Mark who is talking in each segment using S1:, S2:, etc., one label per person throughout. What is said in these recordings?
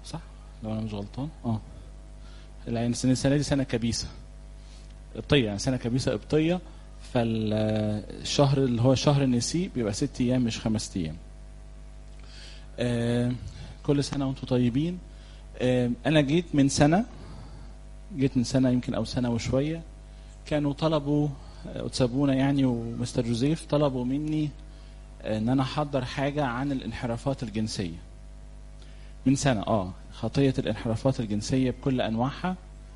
S1: صح لو انا مش غلطان اه لان السنه السنة دي سنه كبيسه قبطيه يعني سنه كبيسه قبطيه فالشهر اللي هو شهر النسي بيبقى ست ايام مش خمس ايام آه كل سنه وانتم طيبين آه انا جيت من سنه جيت من سنه يمكن او سنه وشويه كانوا طلبوا آه، وتسابونا يعني ومستر جوزيف طلبوا مني آه، ان انا احضر حاجه عن الانحرافات الجنسيه من سنه اه خطيه الانحرافات الجنسيه بكل انواعها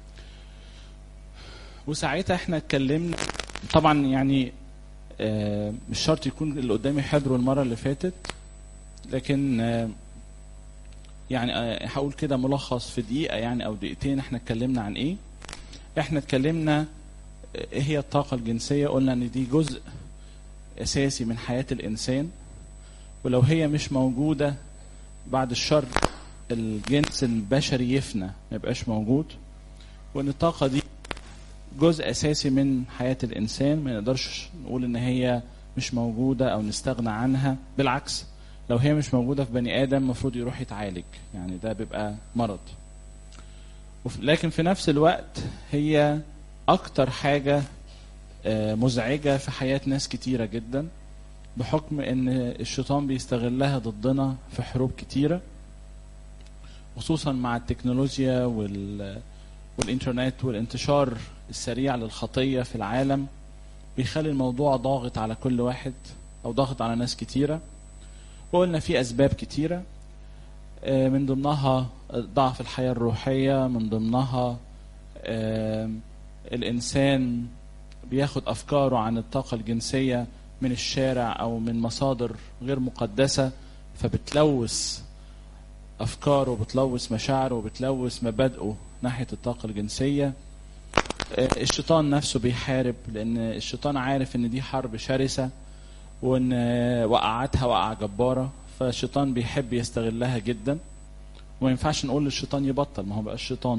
S1: وساعتها احنا اتكلمنا طبعا يعني آه، مش شرط يكون اللي قدامي حضروا المره اللي فاتت لكن آه، يعني آه، هقول كده ملخص في دقيقه يعني او دقيقتين احنا اتكلمنا عن ايه احنا اتكلمنا آه، ايه هي الطاقه الجنسيه قلنا ان دي جزء اساسي من حياه الانسان ولو هي مش موجوده بعد الشر الجنس البشري يفنى ما يبقاش موجود وان الطاقه دي جزء اساسي من حياه الانسان ما نقدرش نقول ان هي مش موجوده او نستغنى عنها بالعكس لو هي مش موجوده في بني ادم المفروض يروح يتعالج يعني ده بيبقى مرض وف- لكن في نفس الوقت هي اكتر حاجه آه، مزعجه في حياه ناس كتيره جدا بحكم ان الشيطان بيستغلها ضدنا في حروب كتيره خصوصا مع التكنولوجيا وال والانترنت والانتشار السريع للخطيه في العالم بيخلي الموضوع ضاغط على كل واحد او ضاغط على ناس كتيره وقلنا في اسباب كتيره آه، من ضمنها ضعف الحياه الروحيه من ضمنها آه، الانسان بياخد افكاره عن الطاقه الجنسيه من الشارع او من مصادر غير مقدسه فبتلوث افكاره وبتلوث مشاعره وبتلوث مبادئه ناحيه الطاقه الجنسيه آه، الشيطان نفسه بيحارب لان الشيطان عارف ان دي حرب شرسه وان آه، وقعتها وقعه جباره فالشيطان بيحب يستغلها جدا وما ينفعش نقول للشيطان يبطل ما هو بقى الشيطان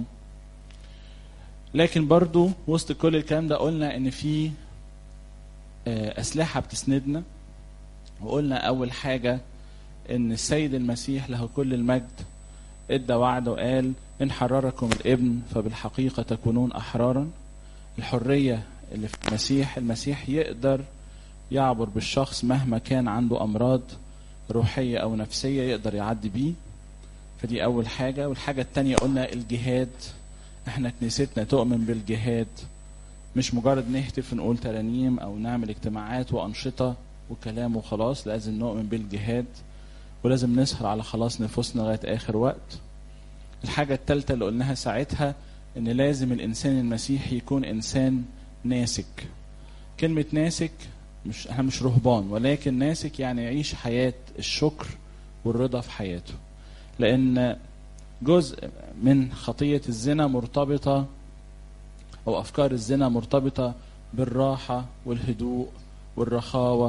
S1: لكن برضو وسط كل الكلام ده قلنا ان في آه، اسلحه بتسندنا وقلنا اول حاجه ان السيد المسيح له كل المجد ادى وعد وقال ان حرركم الابن فبالحقيقه تكونون احرارا الحريه اللي في المسيح المسيح يقدر يعبر بالشخص مهما كان عنده امراض روحيه او نفسيه يقدر يعدي بيه فدي اول حاجه والحاجه الثانيه قلنا الجهاد احنا كنيستنا تؤمن بالجهاد مش مجرد نهتف ونقول ترانيم او نعمل اجتماعات وانشطه وكلام وخلاص لازم نؤمن بالجهاد ولازم نسهر على خلاص نفوسنا لغايه اخر وقت الحاجه الثالثه اللي قلناها ساعتها ان لازم الانسان المسيحي يكون انسان ناسك كلمه ناسك مش احنا مش رهبان ولكن ناسك يعني يعيش حياه الشكر والرضا في حياته لان جزء من خطيه الزنا مرتبطه او افكار الزنا مرتبطه بالراحه والهدوء والرخاوه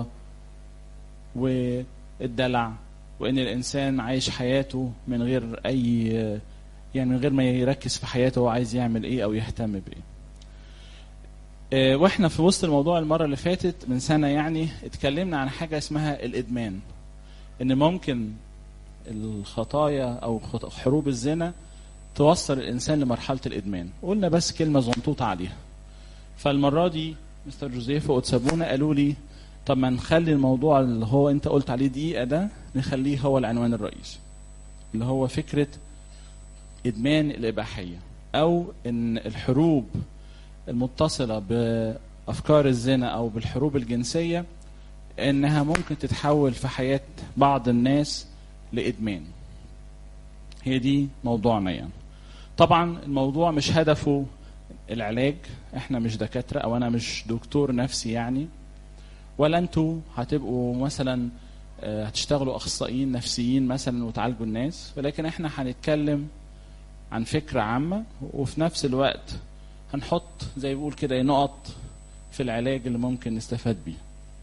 S1: والدلع وان الانسان عايش حياته من غير اي يعني من غير ما يركز في حياته هو عايز يعمل ايه او يهتم بايه آه، واحنا في وسط الموضوع المره اللي فاتت من سنه يعني اتكلمنا عن حاجه اسمها الادمان ان ممكن الخطايا او خط- حروب الزنا توصل الانسان لمرحله الادمان قلنا بس كلمه زنطوطه عليها فالمره دي مستر جوزيف واتسابونا قالوا لي طب ما نخلي الموضوع اللي هو انت قلت عليه دقيقه ده نخليه هو العنوان الرئيسي اللي هو فكره ادمان الاباحيه او ان الحروب المتصله بافكار الزنا او بالحروب الجنسيه انها ممكن تتحول في حياه بعض الناس لادمان هي دي موضوعنا يعني طبعا الموضوع مش هدفه العلاج احنا مش دكاتره او انا مش دكتور نفسي يعني ولا انتوا هتبقوا مثلا آه، هتشتغلوا اخصائيين نفسيين مثلا وتعالجوا الناس ولكن احنا هنتكلم عن فكره عامه وفي نفس الوقت هنحط زي بيقول كده نقط في العلاج اللي ممكن نستفاد بيه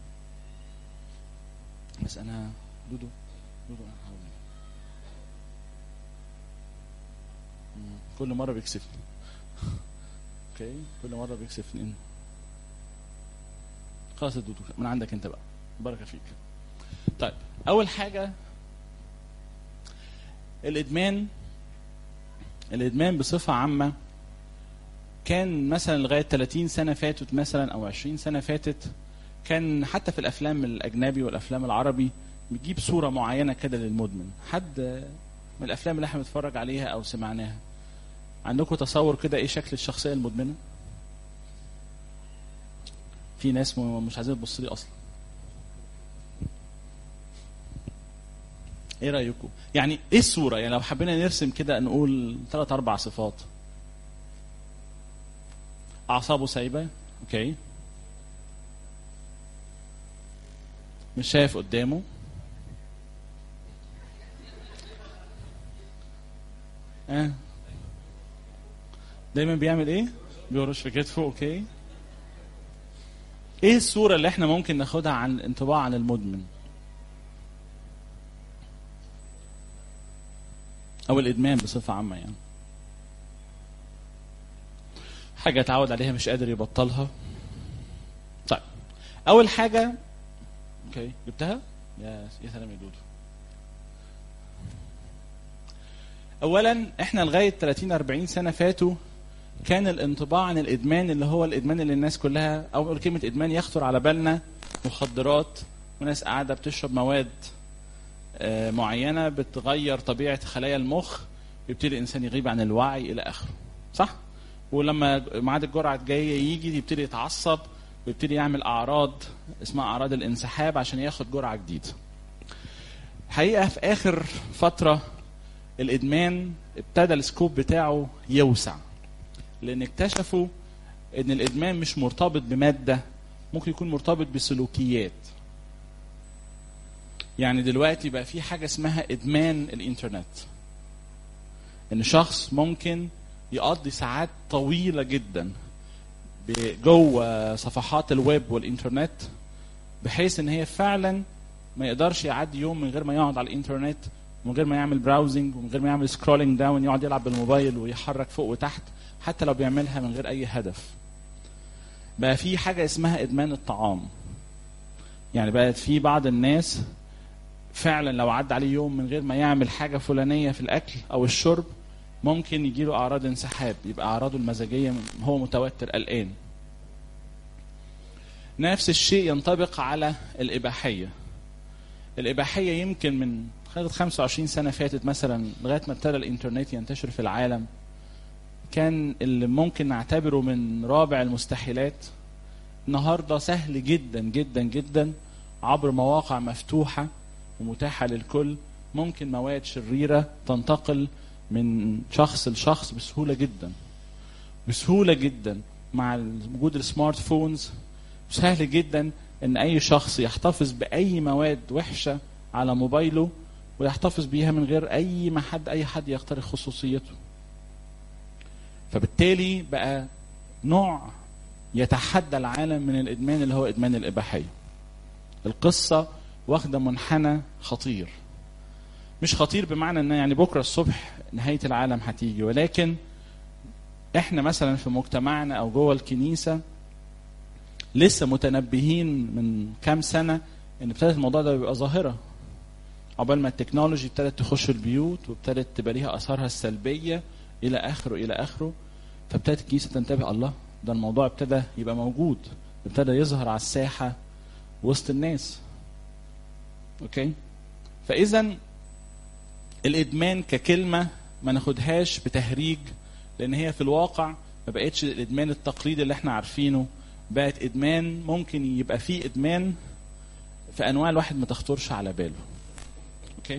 S1: بس انا دودو دودو انا هحاول مم، كل مره بيكسفني اوكي كل مره بيكسفني خلاص يا دودو من عندك انت بقى بركه فيك طيب اول حاجه الادمان الادمان بصفه عامه كان مثلا لغايه 30 سنه فاتت مثلا او 20 سنه فاتت كان حتى في الافلام الاجنبي والافلام العربي بيجيب صوره معينه كده للمدمن حد من الافلام اللي احنا بنتفرج عليها او سمعناها عندكم تصور كده ايه شكل الشخصيه المدمنه في ناس مش عايزين تبص لي اصلا ايه رايكم يعني ايه الصوره يعني لو حبينا نرسم كده نقول ثلاث اربع صفات اعصابه سايبه اوكي مش شايف قدامه اه دايما بيعمل ايه بيرش في كتفه اوكي ايه الصورة اللي احنا ممكن ناخدها عن انطباع عن المدمن او الادمان بصفة عامة يعني حاجة اتعود عليها مش قادر يبطلها طيب اول حاجة اوكي جبتها يا يا سلام يا دودو اولا احنا لغايه 30 40 سنه فاتوا كان الانطباع عن الادمان اللي هو الادمان اللي الناس كلها او كلمه ادمان يخطر على بالنا مخدرات وناس قاعده بتشرب مواد آه، معينه بتغير طبيعه خلايا المخ يبتدي الانسان يغيب عن الوعي الى اخره صح ولما ميعاد الجرعه الجايه يجي يبتدي يتعصب ويبتدي يعمل اعراض اسمها اعراض الانسحاب عشان ياخد جرعه جديده الحقيقه في اخر فتره الادمان ابتدى السكوب بتاعه يوسع لان اكتشفوا ان الادمان مش مرتبط بماده ممكن يكون مرتبط بسلوكيات يعني دلوقتي بقى في حاجه اسمها ادمان الانترنت ان شخص ممكن يقضي ساعات طويله جدا جوه صفحات الويب والانترنت بحيث ان هي فعلا ما يقدرش يعدي يوم من غير ما يقعد على الانترنت من غير ما يعمل براوزنج ومن غير ما يعمل سكرولينج داون يقعد يلعب بالموبايل ويحرك فوق وتحت حتى لو بيعملها من غير اي هدف بقى في حاجه اسمها ادمان الطعام يعني بقت في بعض الناس فعلا لو عدى عليه يوم من غير ما يعمل حاجه فلانيه في الاكل او الشرب ممكن يجيله اعراض انسحاب يبقى اعراضه المزاجيه هو متوتر قلقان نفس الشيء ينطبق على الاباحيه الاباحيه يمكن من خلال 25 سنه فاتت مثلا لغايه ما ابتدى الانترنت ينتشر في العالم كان اللي ممكن نعتبره من رابع المستحيلات النهارده سهل جدا جدا جدا عبر مواقع مفتوحه ومتاحه للكل ممكن مواد شريره تنتقل من شخص لشخص بسهوله جدا بسهوله جدا مع وجود السمارت فونز سهل جدا ان اي شخص يحتفظ باي مواد وحشه على موبايله ويحتفظ بيها من غير اي ما حد اي حد يخترق خصوصيته فبالتالي بقى نوع يتحدى العالم من الادمان اللي هو ادمان الاباحيه القصه واخده منحنى خطير مش خطير بمعنى ان يعني بكره الصبح نهايه العالم هتيجي ولكن احنا مثلا في مجتمعنا او جوه الكنيسه لسه متنبهين من كام سنه ان ابتدت الموضوع ده يبقى ظاهره عقبال ما التكنولوجي ابتدت تخش البيوت وابتدت تبقى ليها اثارها السلبيه الى اخره الى اخره فابتدت الكنيسه تنتبه الله ده الموضوع ابتدى يبقى موجود ابتدى يظهر على الساحه وسط الناس اوكي فاذا الادمان ككلمه ما ناخدهاش بتهريج لان هي في الواقع ما بقتش الادمان التقليدي اللي احنا عارفينه بقت ادمان ممكن يبقى فيه ادمان في انواع الواحد ما تخطرش على باله اوكي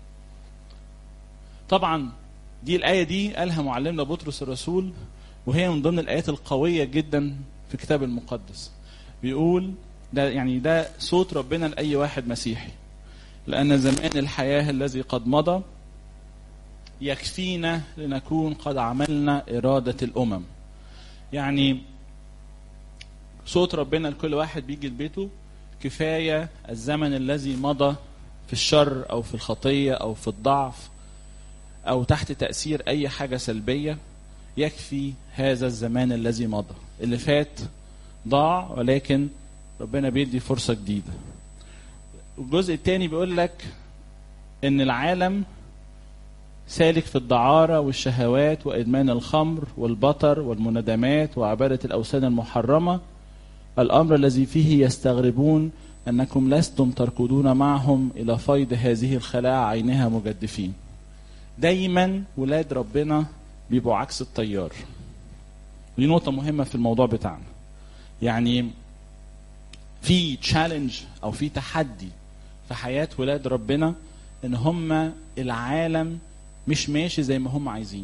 S1: طبعا دي الايه دي قالها معلمنا بطرس الرسول وهي من ضمن الايات القويه جدا في الكتاب المقدس بيقول ده يعني ده صوت ربنا لاي واحد مسيحي لان زمان الحياه الذي قد مضى يكفينا لنكون قد عملنا اراده الامم يعني صوت ربنا لكل واحد بيجي لبيته كفايه الزمن الذي مضى في الشر او في الخطيه او في الضعف او تحت تاثير اي حاجه سلبيه يكفي هذا الزمان الذي مضى اللي فات ضاع ولكن ربنا بيدي فرصه جديده الجزء الثاني بيقول لك ان العالم سالك في الدعارة والشهوات وإدمان الخمر والبطر والمندمات وعبادة الأوثان المحرمة الأمر الذي فيه يستغربون أنكم لستم تركضون معهم إلى فيض هذه الخلاعة عينها مجدفين دايما ولاد ربنا بيبقوا عكس التيار دي نقطة مهمة في الموضوع بتاعنا يعني في تشالنج أو في تحدي في حياة ولاد ربنا إن هم العالم مش ماشي زي ما هم عايزين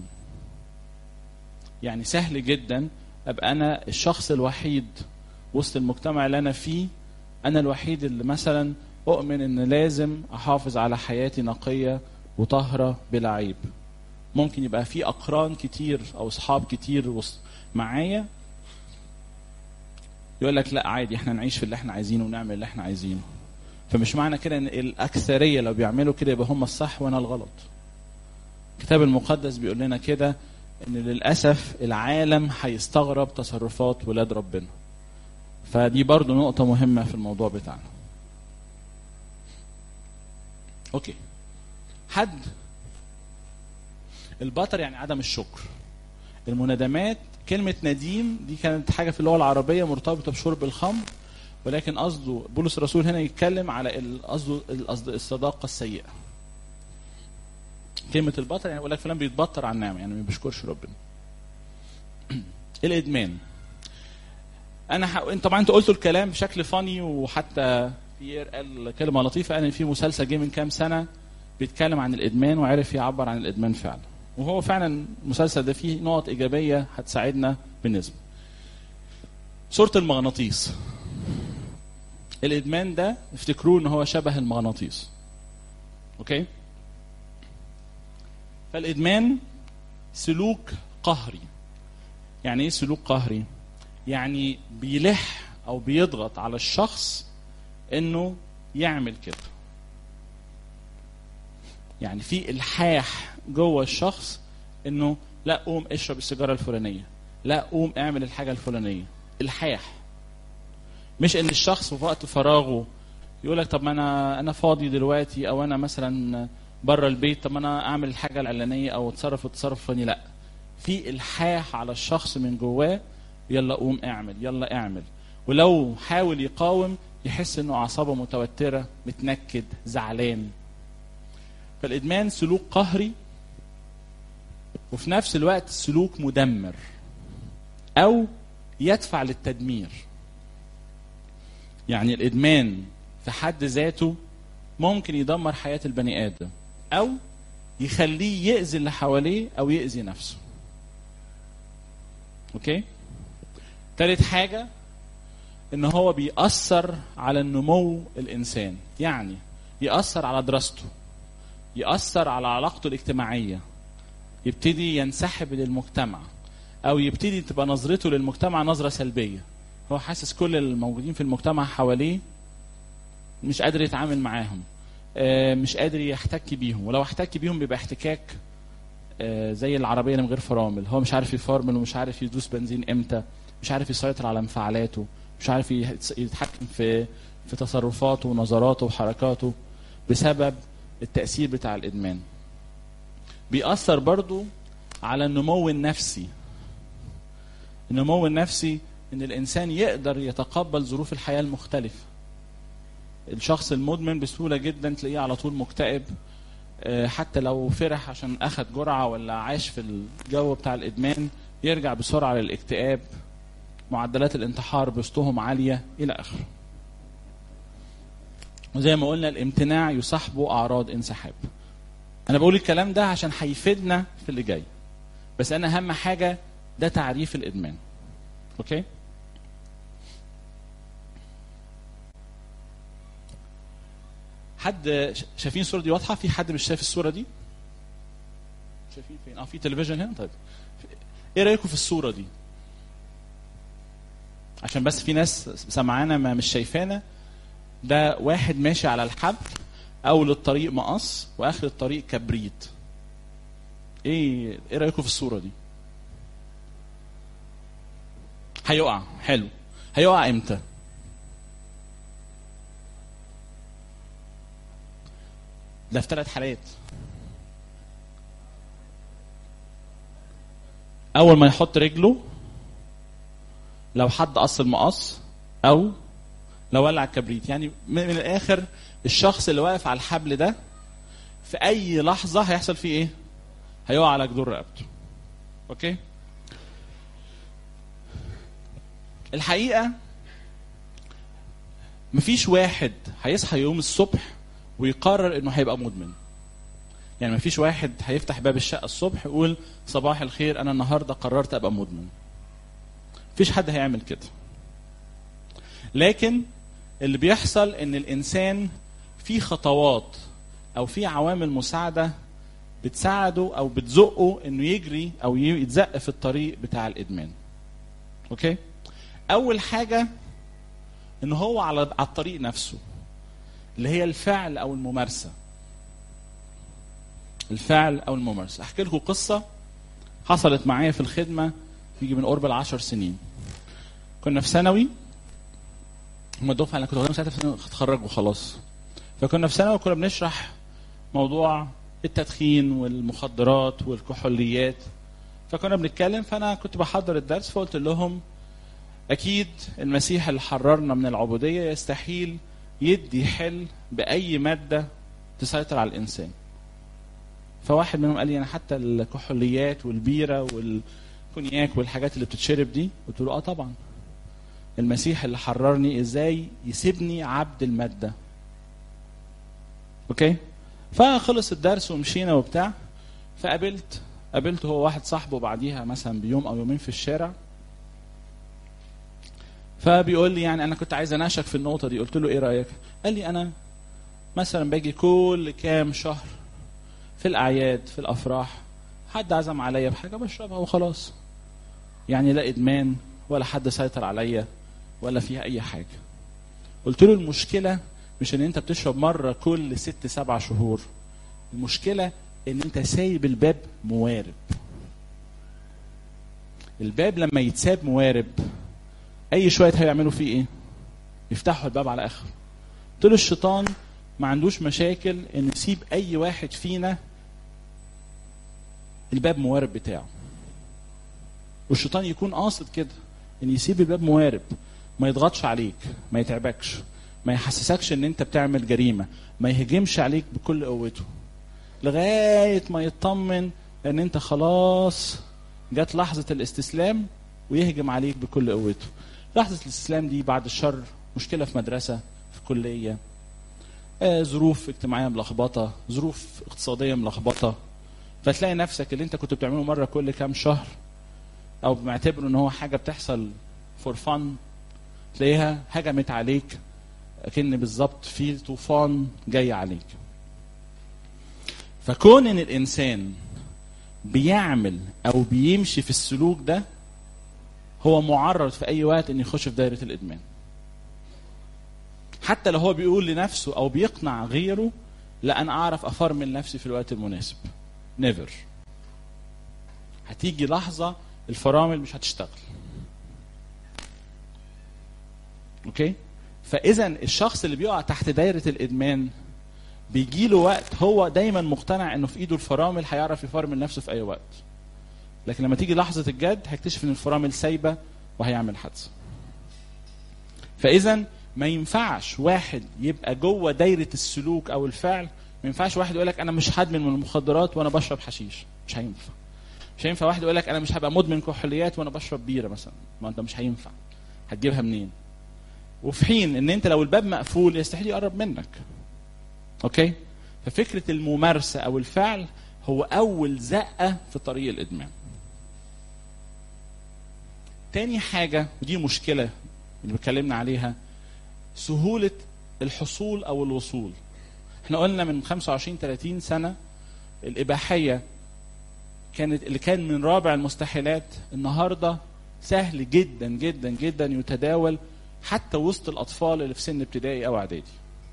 S1: يعني سهل جدا ابقى انا الشخص الوحيد وسط المجتمع اللي انا فيه انا الوحيد اللي مثلا اؤمن ان لازم احافظ على حياتي نقيه وطاهره بلا عيب ممكن يبقى في اقران كتير او اصحاب كتير وسط- معايا يقول لك لا عادي احنا نعيش في اللي احنا عايزينه ونعمل اللي احنا عايزينه فمش معنى كده ان الاكثريه لو بيعملوا كده يبقى هم الصح وانا الغلط الكتاب المقدس بيقول لنا كده ان للاسف العالم هيستغرب تصرفات ولاد ربنا فدي برضو نقطة مهمة في الموضوع بتاعنا اوكي حد البطر يعني عدم الشكر المندمات كلمة نديم دي كانت حاجة في اللغة العربية مرتبطة بشرب الخمر ولكن قصده بولس الرسول هنا يتكلم على ال- قصده القصد- الصداقة السيئة كلمة البطر يعني يقول لك فلان بيتبطر على النعمة يعني ما بيشكرش ربنا. الإدمان. أنا ح... أنت طبعا أنت قلت الكلام بشكل فاني وحتى بيير قال كلمة لطيفة قال إن في مسلسل جه من كام سنة بيتكلم عن الإدمان وعرف يعبر عن الإدمان فعلا. وهو فعلا المسلسل ده فيه نقط إيجابية هتساعدنا بالنسبة. صورة المغناطيس. الإدمان ده افتكروه إن هو شبه المغناطيس. أوكي؟ فالادمان سلوك قهري يعني ايه سلوك قهري يعني بيلح او بيضغط على الشخص انه يعمل كده يعني في الحاح جوه الشخص انه لا قوم اشرب السيجاره الفلانيه لا قوم اعمل الحاجه الفلانيه الحاح مش ان الشخص في وقت فراغه يقول لك طب ما انا انا فاضي دلوقتي او انا مثلا بره البيت طب ما انا اعمل الحاجه العلانيه او اتصرف التصرف الفلاني لا في الحاح على الشخص من جواه يلا قوم اعمل يلا اعمل ولو حاول يقاوم يحس انه اعصابه متوتره متنكد زعلان فالادمان سلوك قهري وفي نفس الوقت سلوك مدمر او يدفع للتدمير يعني الادمان في حد ذاته ممكن يدمر حياه البني ادم او يخليه يأذي اللي حواليه او يأذي نفسه اوكي تالت حاجة ان هو بيأثر على النمو الانسان يعني يأثر على دراسته يأثر على علاقته الاجتماعية يبتدي ينسحب للمجتمع او يبتدي تبقى نظرته للمجتمع نظرة سلبية هو حاسس كل الموجودين في المجتمع حواليه مش قادر يتعامل معاهم آه، مش قادر يحتك بيهم ولو احتك بيهم بيبقى احتكاك آه، زي العربيه اللي من غير فرامل هو مش عارف يفرمل ومش عارف يدوس بنزين امتى مش عارف يسيطر على انفعالاته مش عارف يت- يتحكم في في تصرفاته ونظراته وحركاته بسبب التأثير بتاع الإدمان بيأثر برضو على النمو النفسي النمو النفسي ان الانسان يقدر يتقبل ظروف الحياه المختلفه الشخص المدمن بسهوله جدا تلاقيه على طول مكتئب آه، حتى لو فرح عشان اخد جرعه ولا عاش في الجو بتاع الادمان يرجع بسرعه للاكتئاب معدلات الانتحار بوسطهم عاليه الى اخره وزي ما قلنا الامتناع يصاحبه اعراض انسحاب انا بقول الكلام ده عشان هيفيدنا في اللي جاي بس انا اهم حاجه ده تعريف الادمان اوكي حد ش- شايفين الصوره دي واضحه في حد مش شايف الصوره دي شايفين فين اه في تلفزيون هنا طيب ايه رايكم في الصوره دي عشان بس في ناس سمعانا ما مش شايفانا ده واحد ماشي على الحبل اول الطريق مقص واخر الطريق كبريت ايه ايه رايكم في الصوره دي هيقع حلو هيقع امتى ده في ثلاث حالات اول ما يحط رجله لو حد قص المقص او لو ولع الكبريت يعني من, من الاخر الشخص اللي واقف على الحبل ده في اي لحظه هيحصل فيه ايه هيقع على جدور رقبته اوكي الحقيقه مفيش واحد هيصحى يوم الصبح ويقرر انه هيبقى مدمن يعني مفيش واحد هيفتح باب الشقه الصبح يقول صباح الخير انا النهارده قررت ابقى مدمن مفيش حد هيعمل كده لكن اللي بيحصل ان الانسان في خطوات او في عوامل مساعده بتساعده او بتزقه انه يجري او يتزق في الطريق بتاع الادمان اوكي اول حاجه ان هو على على الطريق نفسه اللي هي الفعل او الممارسه الفعل او الممارسه احكي لكم قصه حصلت معايا في الخدمه يجي من قرب العشر سنين كنا في ثانوي هم الدفعه اللي كنت واخدهم ساعتها اتخرجوا خلاص فكنا في ثانوي وكنا بنشرح موضوع التدخين والمخدرات والكحوليات فكنا بنتكلم فانا كنت بحضر الدرس فقلت لهم اكيد المسيح اللي حررنا من العبوديه يستحيل يدي حل باي ماده تسيطر على الانسان فواحد منهم قال لي انا حتى الكحوليات والبيره والكونياك والحاجات اللي بتتشرب دي قلت له اه طبعا المسيح اللي حررني ازاي يسيبني عبد الماده اوكي فخلص الدرس ومشينا وبتاع فقابلت قابلت هو واحد صاحبه بعديها مثلا بيوم او يومين في الشارع فبيقول لي يعني انا كنت عايز اناقشك في النقطه دي قلت له ايه رايك قال لي انا مثلا باجي كل كام شهر في الاعياد في الافراح حد عزم عليا بحاجه بشربها وخلاص يعني لا ادمان ولا حد سيطر عليا ولا فيها اي حاجه قلت له المشكله مش ان انت بتشرب مره كل ست سبع شهور المشكله ان انت سايب الباب موارب الباب لما يتساب موارب اي شويه هيعملوا فيه ايه يفتحوا الباب على اخره قلت له الشيطان ما عندوش مشاكل انه يسيب اي واحد فينا الباب موارب بتاعه والشيطان يكون قاصد كده ان يسيب الباب موارب ما يضغطش عليك ما يتعبكش ما يحسسكش ان انت بتعمل جريمه ما يهجمش عليك بكل قوته لغايه ما يطمن ان انت خلاص جت لحظه الاستسلام ويهجم عليك بكل قوته لحظه الاستسلام دي بعد الشر مشكله في مدرسه في كليه آه ظروف اجتماعيه ملخبطه ظروف اقتصاديه ملخبطه فتلاقي نفسك اللي انت كنت بتعمله مره كل كام شهر او معتبره ان هو حاجه بتحصل فور فن تلاقيها هجمت عليك اكن بالظبط في طوفان جاي عليك فكون ان الانسان بيعمل او بيمشي في السلوك ده هو معرض في اي وقت ان يخش في دايره الادمان حتى لو هو بيقول لنفسه او بيقنع غيره لا انا اعرف افرمل نفسي في الوقت المناسب نيفر هتيجي لحظه الفرامل مش هتشتغل اوكي فاذا الشخص اللي بيقع تحت دايره الادمان بيجي له وقت هو دايما مقتنع انه في ايده الفرامل هيعرف يفرمل نفسه في اي وقت لكن لما تيجي لحظه الجد هيكتشف ان الفرامل سايبه وهيعمل حادثه فاذا ما ينفعش واحد يبقى جوه دايره السلوك او الفعل ما ينفعش واحد يقول لك انا مش هدمن من المخدرات وانا بشرب حشيش مش هينفع مش هينفع واحد يقول لك انا مش هبقى مدمن كحوليات وانا بشرب بيره مثلا ما انت مش هينفع هتجيبها منين وفي حين ان انت لو الباب مقفول يستحيل يقرب منك اوكي ففكره الممارسه او الفعل هو اول زقه في طريق الادمان تاني حاجه ودي مشكله اللي اتكلمنا عليها سهوله الحصول او الوصول احنا قلنا من 25 30 سنه الاباحيه كانت اللي كان من رابع المستحيلات النهارده سهل جدا جدا جدا يتداول حتى وسط الاطفال اللي في سن ابتدائي او اعدادي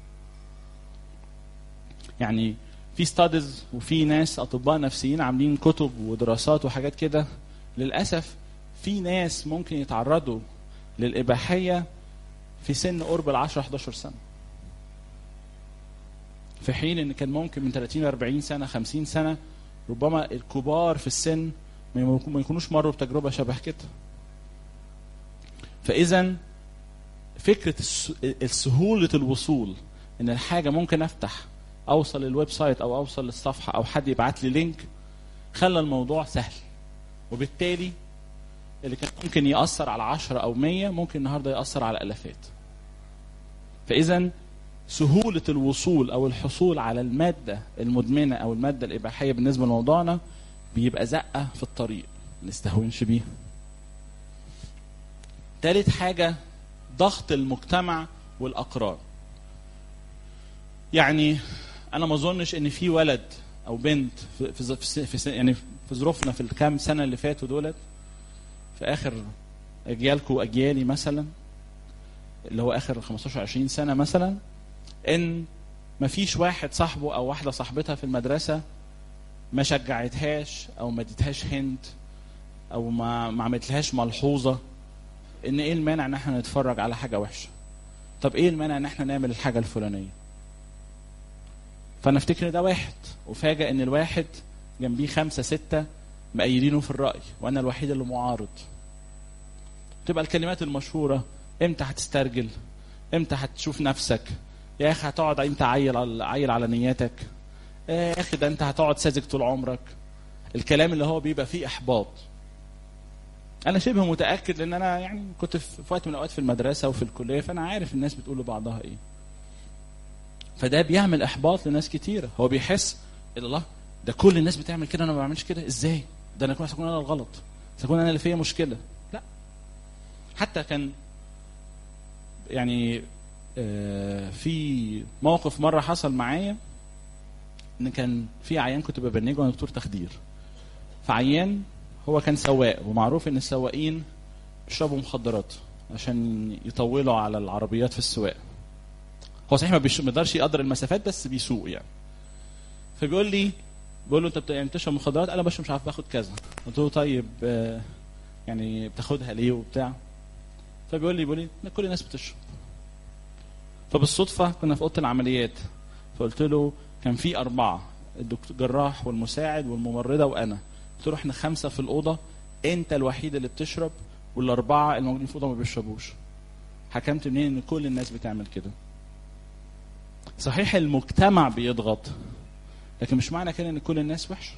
S1: يعني في ستادز وفي ناس اطباء نفسيين عاملين كتب ودراسات وحاجات كده للاسف في ناس ممكن يتعرضوا للاباحيه في سن قرب ال 10 11 سنه في حين ان كان ممكن من 30 ل 40 سنه 50 سنه ربما الكبار في السن ما يكون- ما يكونوش مروا بتجربه شبه كده فاذا فكره الس- السهوله الوصول ان الحاجه ممكن افتح اوصل للويب سايت او اوصل للصفحه او حد يبعت لي لينك خلى الموضوع سهل وبالتالي اللي كان ممكن يأثر على 10 أو 100 ممكن النهارده يأثر على آلافات. فإذا سهولة الوصول أو الحصول على المادة المدمنة أو المادة الإباحية بالنسبة لموضوعنا بيبقى زقة في الطريق ما نستهونش بيها. تالت حاجة ضغط المجتمع والأقران. يعني أنا ما أظنش إن في ولد أو بنت في في في, في, في يعني في ظروفنا في الكام سنة اللي فاتوا دولت في اخر اجيالكم واجيالي مثلا اللي هو اخر 15 20 سنه مثلا ان ما فيش واحد صاحبه او واحده صاحبتها في المدرسه ما شجعتهاش او ما اديتهاش هنت او ما ما عملتلهاش ملحوظه ان ايه المانع ان احنا نتفرج على حاجه وحشه طب ايه المانع ان احنا نعمل الحاجه الفلانيه فانا افتكر ده واحد وفاجئ ان الواحد جنبيه خمسه سته مأيدينه في الرأي وأنا الوحيد اللي معارض تبقى الكلمات المشهورة امتى هتسترجل امتى هتشوف نفسك يا اخي هتقعد امتى عيل على عيل على نياتك يا اخي ده انت هتقعد ساذج طول عمرك الكلام اللي هو بيبقى فيه احباط انا شبه متاكد لان انا يعني كنت في وقت من الاوقات في المدرسه وفي الكليه فانا عارف الناس بتقول لبعضها ايه فده بيعمل احباط لناس كتيره هو بيحس إيه الله ده كل الناس بتعمل كده انا ما بعملش كده ازاي ده انا كويس اكون انا الغلط سأكون انا اللي فيا مشكله لا حتى كان يعني آه في موقف مره حصل معايا ان كان في عيان كنت ببنجه وانا دكتور تخدير فعيان هو كان سواق ومعروف ان السواقين بيشربوا مخدرات عشان يطولوا على العربيات في السواقه هو صحيح ما بيقدرش يقدر المسافات بس بيسوق يعني فبيقول لي بقول له انت بت- يعني بتشرب مخدرات انا بشرب مش عارف باخد كذا قلت له طيب آه، يعني بتاخدها ليه وبتاع فبيقول لي بيقول لي "لا، كل الناس بتشرب فبالصدفه كنا في اوضه العمليات فقلت له كان في اربعه الدكتور جراح والمساعد والممرضه وانا قلت له احنا خمسه في الاوضه انت الوحيد اللي بتشرب والاربعه الموجودين في الاوضه ما بيشربوش حكمت منين ان كل الناس بتعمل كده صحيح المجتمع بيضغط لكن مش معنى كده ان كل الناس وحشه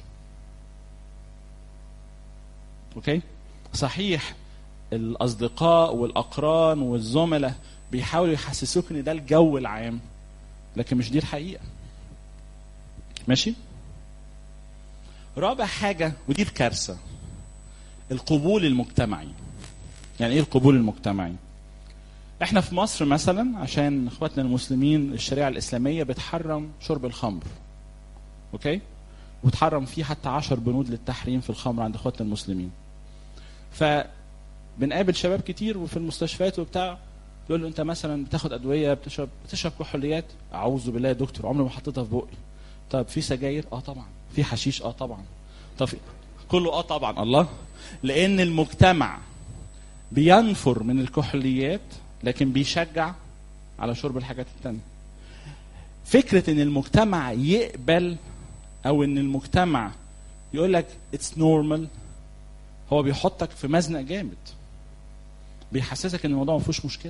S1: اوكي صحيح الاصدقاء والاقران والزملاء بيحاولوا يحسسوك ان ده الجو العام لكن مش دي الحقيقه ماشي رابع حاجه ودي الكارثه القبول المجتمعي يعني ايه القبول المجتمعي احنا في مصر مثلا عشان اخواتنا المسلمين الشريعه الاسلاميه بتحرم شرب الخمر اوكي وتحرم فيه حتى عشر بنود للتحريم في الخمر عند اخواتنا المسلمين فبنقابل شباب كتير وفي المستشفيات وبتاع يقول له انت مثلا بتاخد ادويه بتشرب بتشرب كحوليات اعوذ بالله يا دكتور عمري ما حطيتها في بقي طب في سجاير اه طبعا في حشيش اه طبعا طب في- كله اه طبعا الله لان المجتمع بينفر من الكحوليات لكن بيشجع على شرب الحاجات التانية فكرة ان المجتمع يقبل او ان المجتمع يقول لك اتس نورمال هو بيحطك في مزنق جامد بيحسسك ان الموضوع ما فيهوش مشكله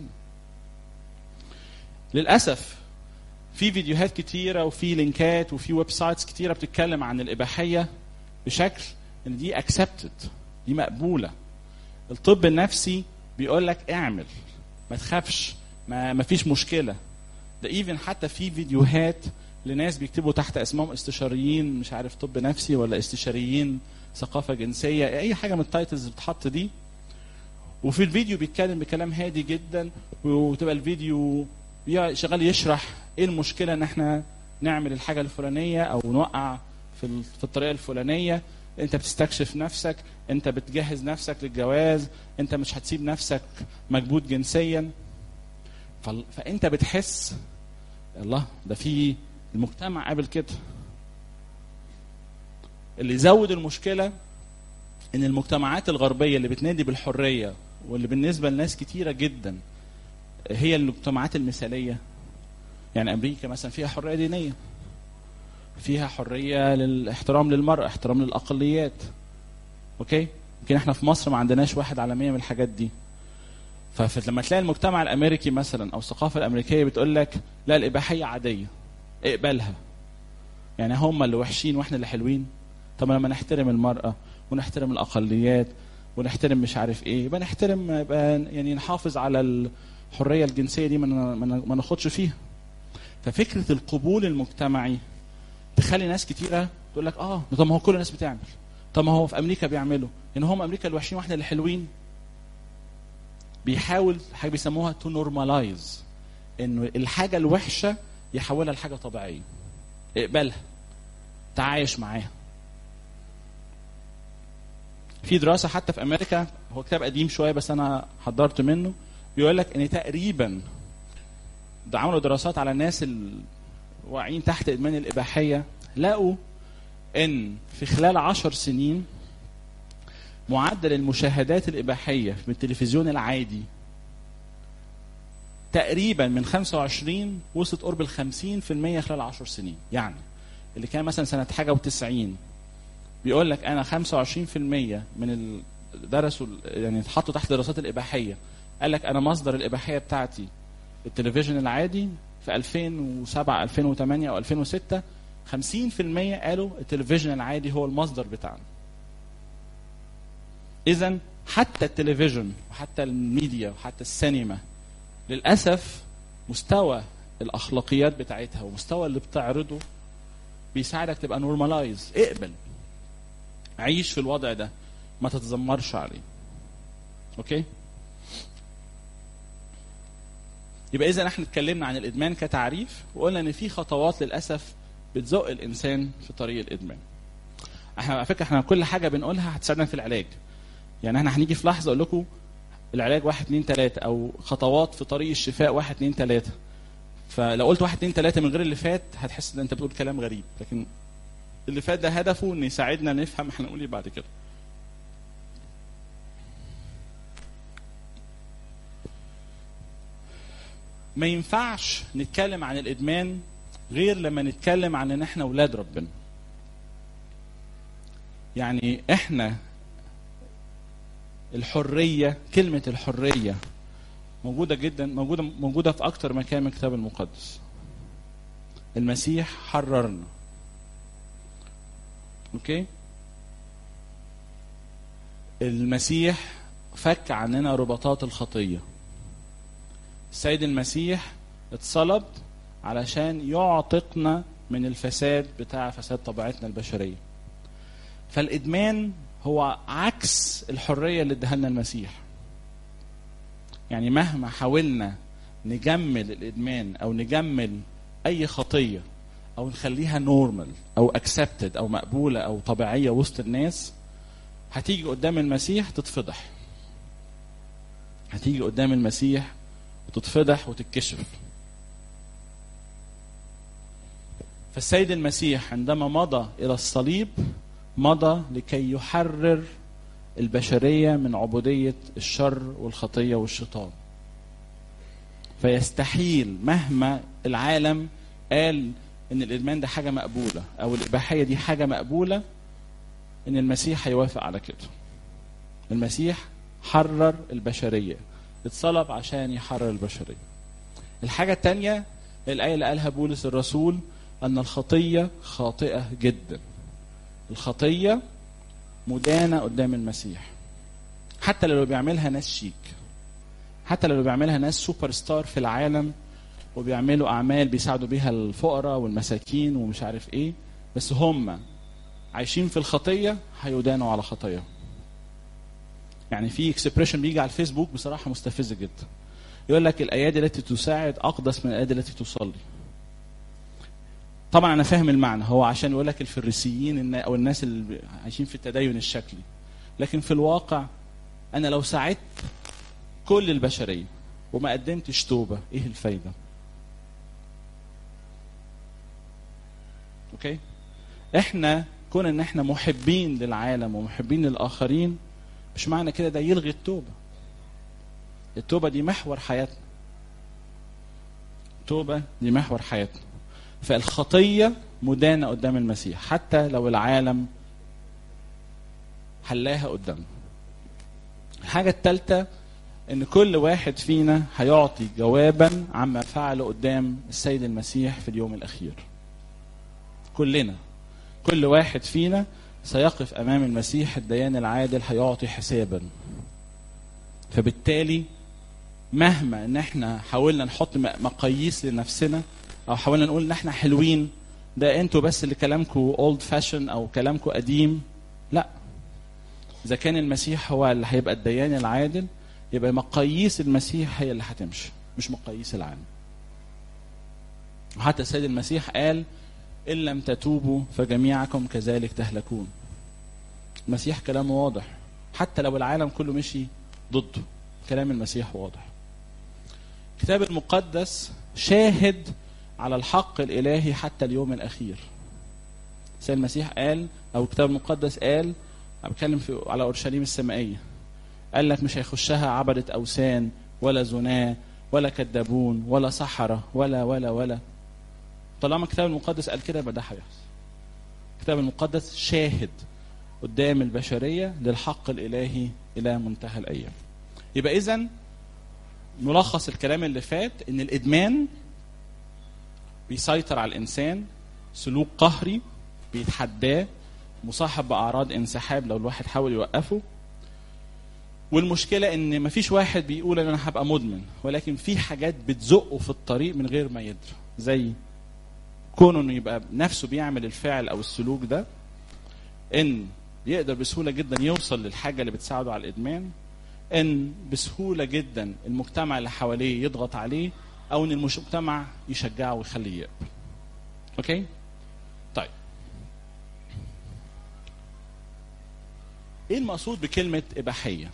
S1: للاسف في فيديوهات كتيره وفي لينكات وفي ويب سايتس كتيره بتتكلم عن الاباحيه بشكل ان دي اكسبتد دي مقبوله الطب النفسي بيقول لك اعمل ما تخافش ما, ما فيش مشكله ده ايفن حتى في فيديوهات لناس بيكتبوا تحت اسمهم استشاريين مش عارف طب نفسي ولا استشاريين ثقافه جنسيه اي حاجه من التايتلز اللي بتتحط دي وفي الفيديو بيتكلم بكلام هادي جدا وتبقى الفيديو يا- شغال يشرح ايه المشكله ان احنا نعمل الحاجه الفلانيه او نوقع في ال- في الطريقه الفلانيه انت بتستكشف نفسك انت بتجهز نفسك للجواز انت مش هتسيب نفسك مكبوت جنسيا فال- فانت بتحس الله ده في المجتمع قابل كده اللي يزود المشكله ان المجتمعات الغربيه اللي بتنادي بالحريه واللي بالنسبه لناس كتيره جدا هي المجتمعات المثاليه يعني امريكا مثلا فيها حريه دينيه فيها حريه للاحترام للمراه احترام للاقليات اوكي يمكن احنا في مصر ما عندناش واحد على 100 من الحاجات دي فلما تلاقي المجتمع الامريكي مثلا او الثقافه الامريكيه بتقول لك لا الاباحيه عاديه اقبلها يعني هم اللي وحشين واحنا اللي حلوين طب لما نحترم المراه ونحترم الاقليات ونحترم مش عارف ايه يبقى نحترم يبقى يعني نحافظ على الحريه الجنسيه دي ما ما ناخدش فيها ففكره القبول المجتمعي تخلي ناس كتيره تقول لك اه طب ما هو كل الناس بتعمل طب ما هو في امريكا بيعملوا ان هم امريكا الوحشين واحنا اللي حلوين بيحاول حاجه بيسموها تو نورماليز انه الحاجه الوحشه يحولها لحاجه طبيعيه اقبلها تعايش معاها في دراسه حتى في امريكا هو كتاب قديم شويه بس انا حضرت منه بيقول لك ان تقريبا ده عملوا دراسات على الناس الواقعين تحت ادمان الاباحيه لقوا ان في خلال عشر سنين معدل المشاهدات الإباحية في التلفزيون العادي تقريبا من 25 وصلت قرب ال 50% خلال 10 سنين يعني اللي كان مثلا سنة حاجة و90 بيقول لك أنا 25% من ال... درسوا يعني اتحطوا تحت دراسات الإباحية قال لك أنا مصدر الإباحية بتاعتي التلفزيون العادي في 2007 2008 أو 2006 50% قالوا التلفزيون العادي هو المصدر بتاعنا اذا حتى التلفزيون وحتى الميديا وحتى السينما للاسف مستوى الاخلاقيات بتاعتها ومستوى اللي بتعرضه بيساعدك تبقى نورمالايز اقبل عيش في الوضع ده ما تتذمرش عليه اوكي يبقى اذا احنا اتكلمنا عن الادمان كتعريف وقلنا ان في خطوات للاسف بتزق الانسان في طريق الادمان احنا على فكره احنا كل حاجه بنقولها هتساعدنا في العلاج يعني احنا هنيجي في لحظه اقول لكم العلاج واحد اتنين تلاته او خطوات في طريق الشفاء واحد اتنين تلاته فلو قلت واحد اتنين تلاته من غير اللي فات هتحس ان انت بتقول كلام غريب لكن اللي فات ده هدفه ان يساعدنا نفهم احنا نقول ايه بعد كده ما ينفعش نتكلم عن الادمان غير لما نتكلم عن ان احنا اولاد ربنا يعني احنا الحريه كلمه الحريه موجوده جدا موجوده موجوده في اكتر مكان من الكتاب المقدس المسيح حررنا اوكي المسيح فك عننا رباطات الخطيه السيد المسيح اتصلب علشان يعتقنا من الفساد بتاع فساد طبيعتنا البشريه فالادمان هو عكس الحريه اللي اداها لنا المسيح يعني مهما حاولنا نجمل الادمان او نجمل اي خطيه او نخليها نورمال او اكسبتد او مقبوله او طبيعيه وسط الناس هتيجي قدام المسيح تتفضح هتيجي قدام المسيح وتتفضح وتتكشف فالسيد المسيح عندما مضى الى الصليب مضى لكي يحرر البشريه من عبوديه الشر والخطيه والشيطان فيستحيل مهما العالم قال ان الادمان ده حاجه مقبوله او الاباحيه دي حاجه مقبوله ان المسيح هيوافق على كده المسيح حرر البشريه اتصلب عشان يحرر البشريه الحاجه الثانيه الايه اللي قالها بولس الرسول ان الخطيه خاطئه جدا الخطيه مدانه قدام المسيح حتى لو بيعملها ناس شيك حتى لو بيعملها ناس سوبر ستار في العالم وبيعملوا اعمال بيساعدوا بيها الفقراء والمساكين ومش عارف ايه بس هم عايشين في الخطيه هيدانوا على خطاياهم يعني في اكسبريشن بيجي على الفيسبوك بصراحه مستفز جدا يقول لك الايادي التي تساعد اقدس من الايادي التي تصلي طبعا انا فاهم المعنى هو عشان يقول لك الفريسيين او الناس اللي عايشين في التدين الشكلي لكن في الواقع انا لو ساعدت كل البشريه وما قدمتش توبه ايه الفايده اوكي احنا كون ان احنا محبين للعالم ومحبين للاخرين مش معنى كده ده يلغي التوبه التوبه دي محور حياتنا التوبه دي محور حياتنا فالخطيه مدانه قدام المسيح حتى لو العالم حلاها قدامنا الحاجة الثالثة ان كل واحد فينا هيعطي جوابا عما فعله قدام السيد المسيح في اليوم الاخير كلنا كل واحد فينا سيقف امام المسيح الديان العادل هيعطي حسابا فبالتالي مهما ان احنا حاولنا نحط مقاييس لنفسنا او حاولنا نقول ان احنا حلوين ده انتوا بس اللي كلامكم اولد فاشن او كلامكم قديم لا اذا كان المسيح هو اللي هيبقى الديان العادل يبقى مقاييس المسيح هي اللي هتمشي مش مقاييس العالم وحتى السيد المسيح قال ان لم تتوبوا فجميعكم كذلك تهلكون المسيح كلامه واضح حتى لو العالم كله مشي ضده كلام المسيح واضح الكتاب المقدس شاهد على الحق الالهي حتى اليوم الاخير سيد المسيح قال او الكتاب المقدس قال انا بتكلم في على اورشليم السمائيه قال لك مش هيخشها عبدة اوثان ولا زناه ولا كذابون ولا سحرة ولا ولا ولا طالما الكتاب المقدس قال كده يبقى ده هيحصل الكتاب المقدس شاهد قدام البشرية للحق الإلهي إلى منتهى الأيام يبقى إذا ملخص الكلام اللي فات إن الإدمان بيسيطر على الإنسان سلوك قهري بيتحداه مصاحب بأعراض انسحاب لو الواحد حاول يوقفه والمشكلة إن مفيش واحد بيقول إن أنا هبقى مدمن ولكن في حاجات بتزقه في الطريق من غير ما يدري زي كونه إنه يبقى نفسه بيعمل الفعل أو السلوك ده إن يقدر بسهولة جدا يوصل للحاجة اللي بتساعده على الإدمان إن بسهولة جدا المجتمع اللي حواليه يضغط عليه أو إن المجتمع يشجعه ويخليه يقبل. أوكي؟ طيب. إيه المقصود بكلمة إباحية؟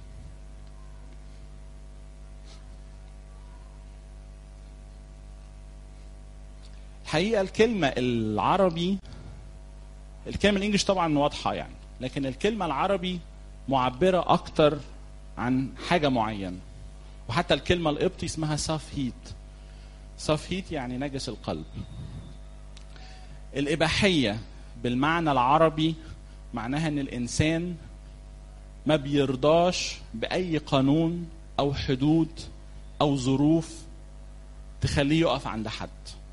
S1: الحقيقة الكلمة العربي الكلمة الإنجليش طبعا واضحة يعني لكن الكلمة العربي معبرة أكتر عن حاجة معينة وحتى الكلمة القبطي اسمها صاف هيت صاف هيت يعني نجس القلب الإباحية بالمعنى العربي معناها ان الانسان ما بيرضاش باي قانون او حدود او ظروف تخليه يقف عند حد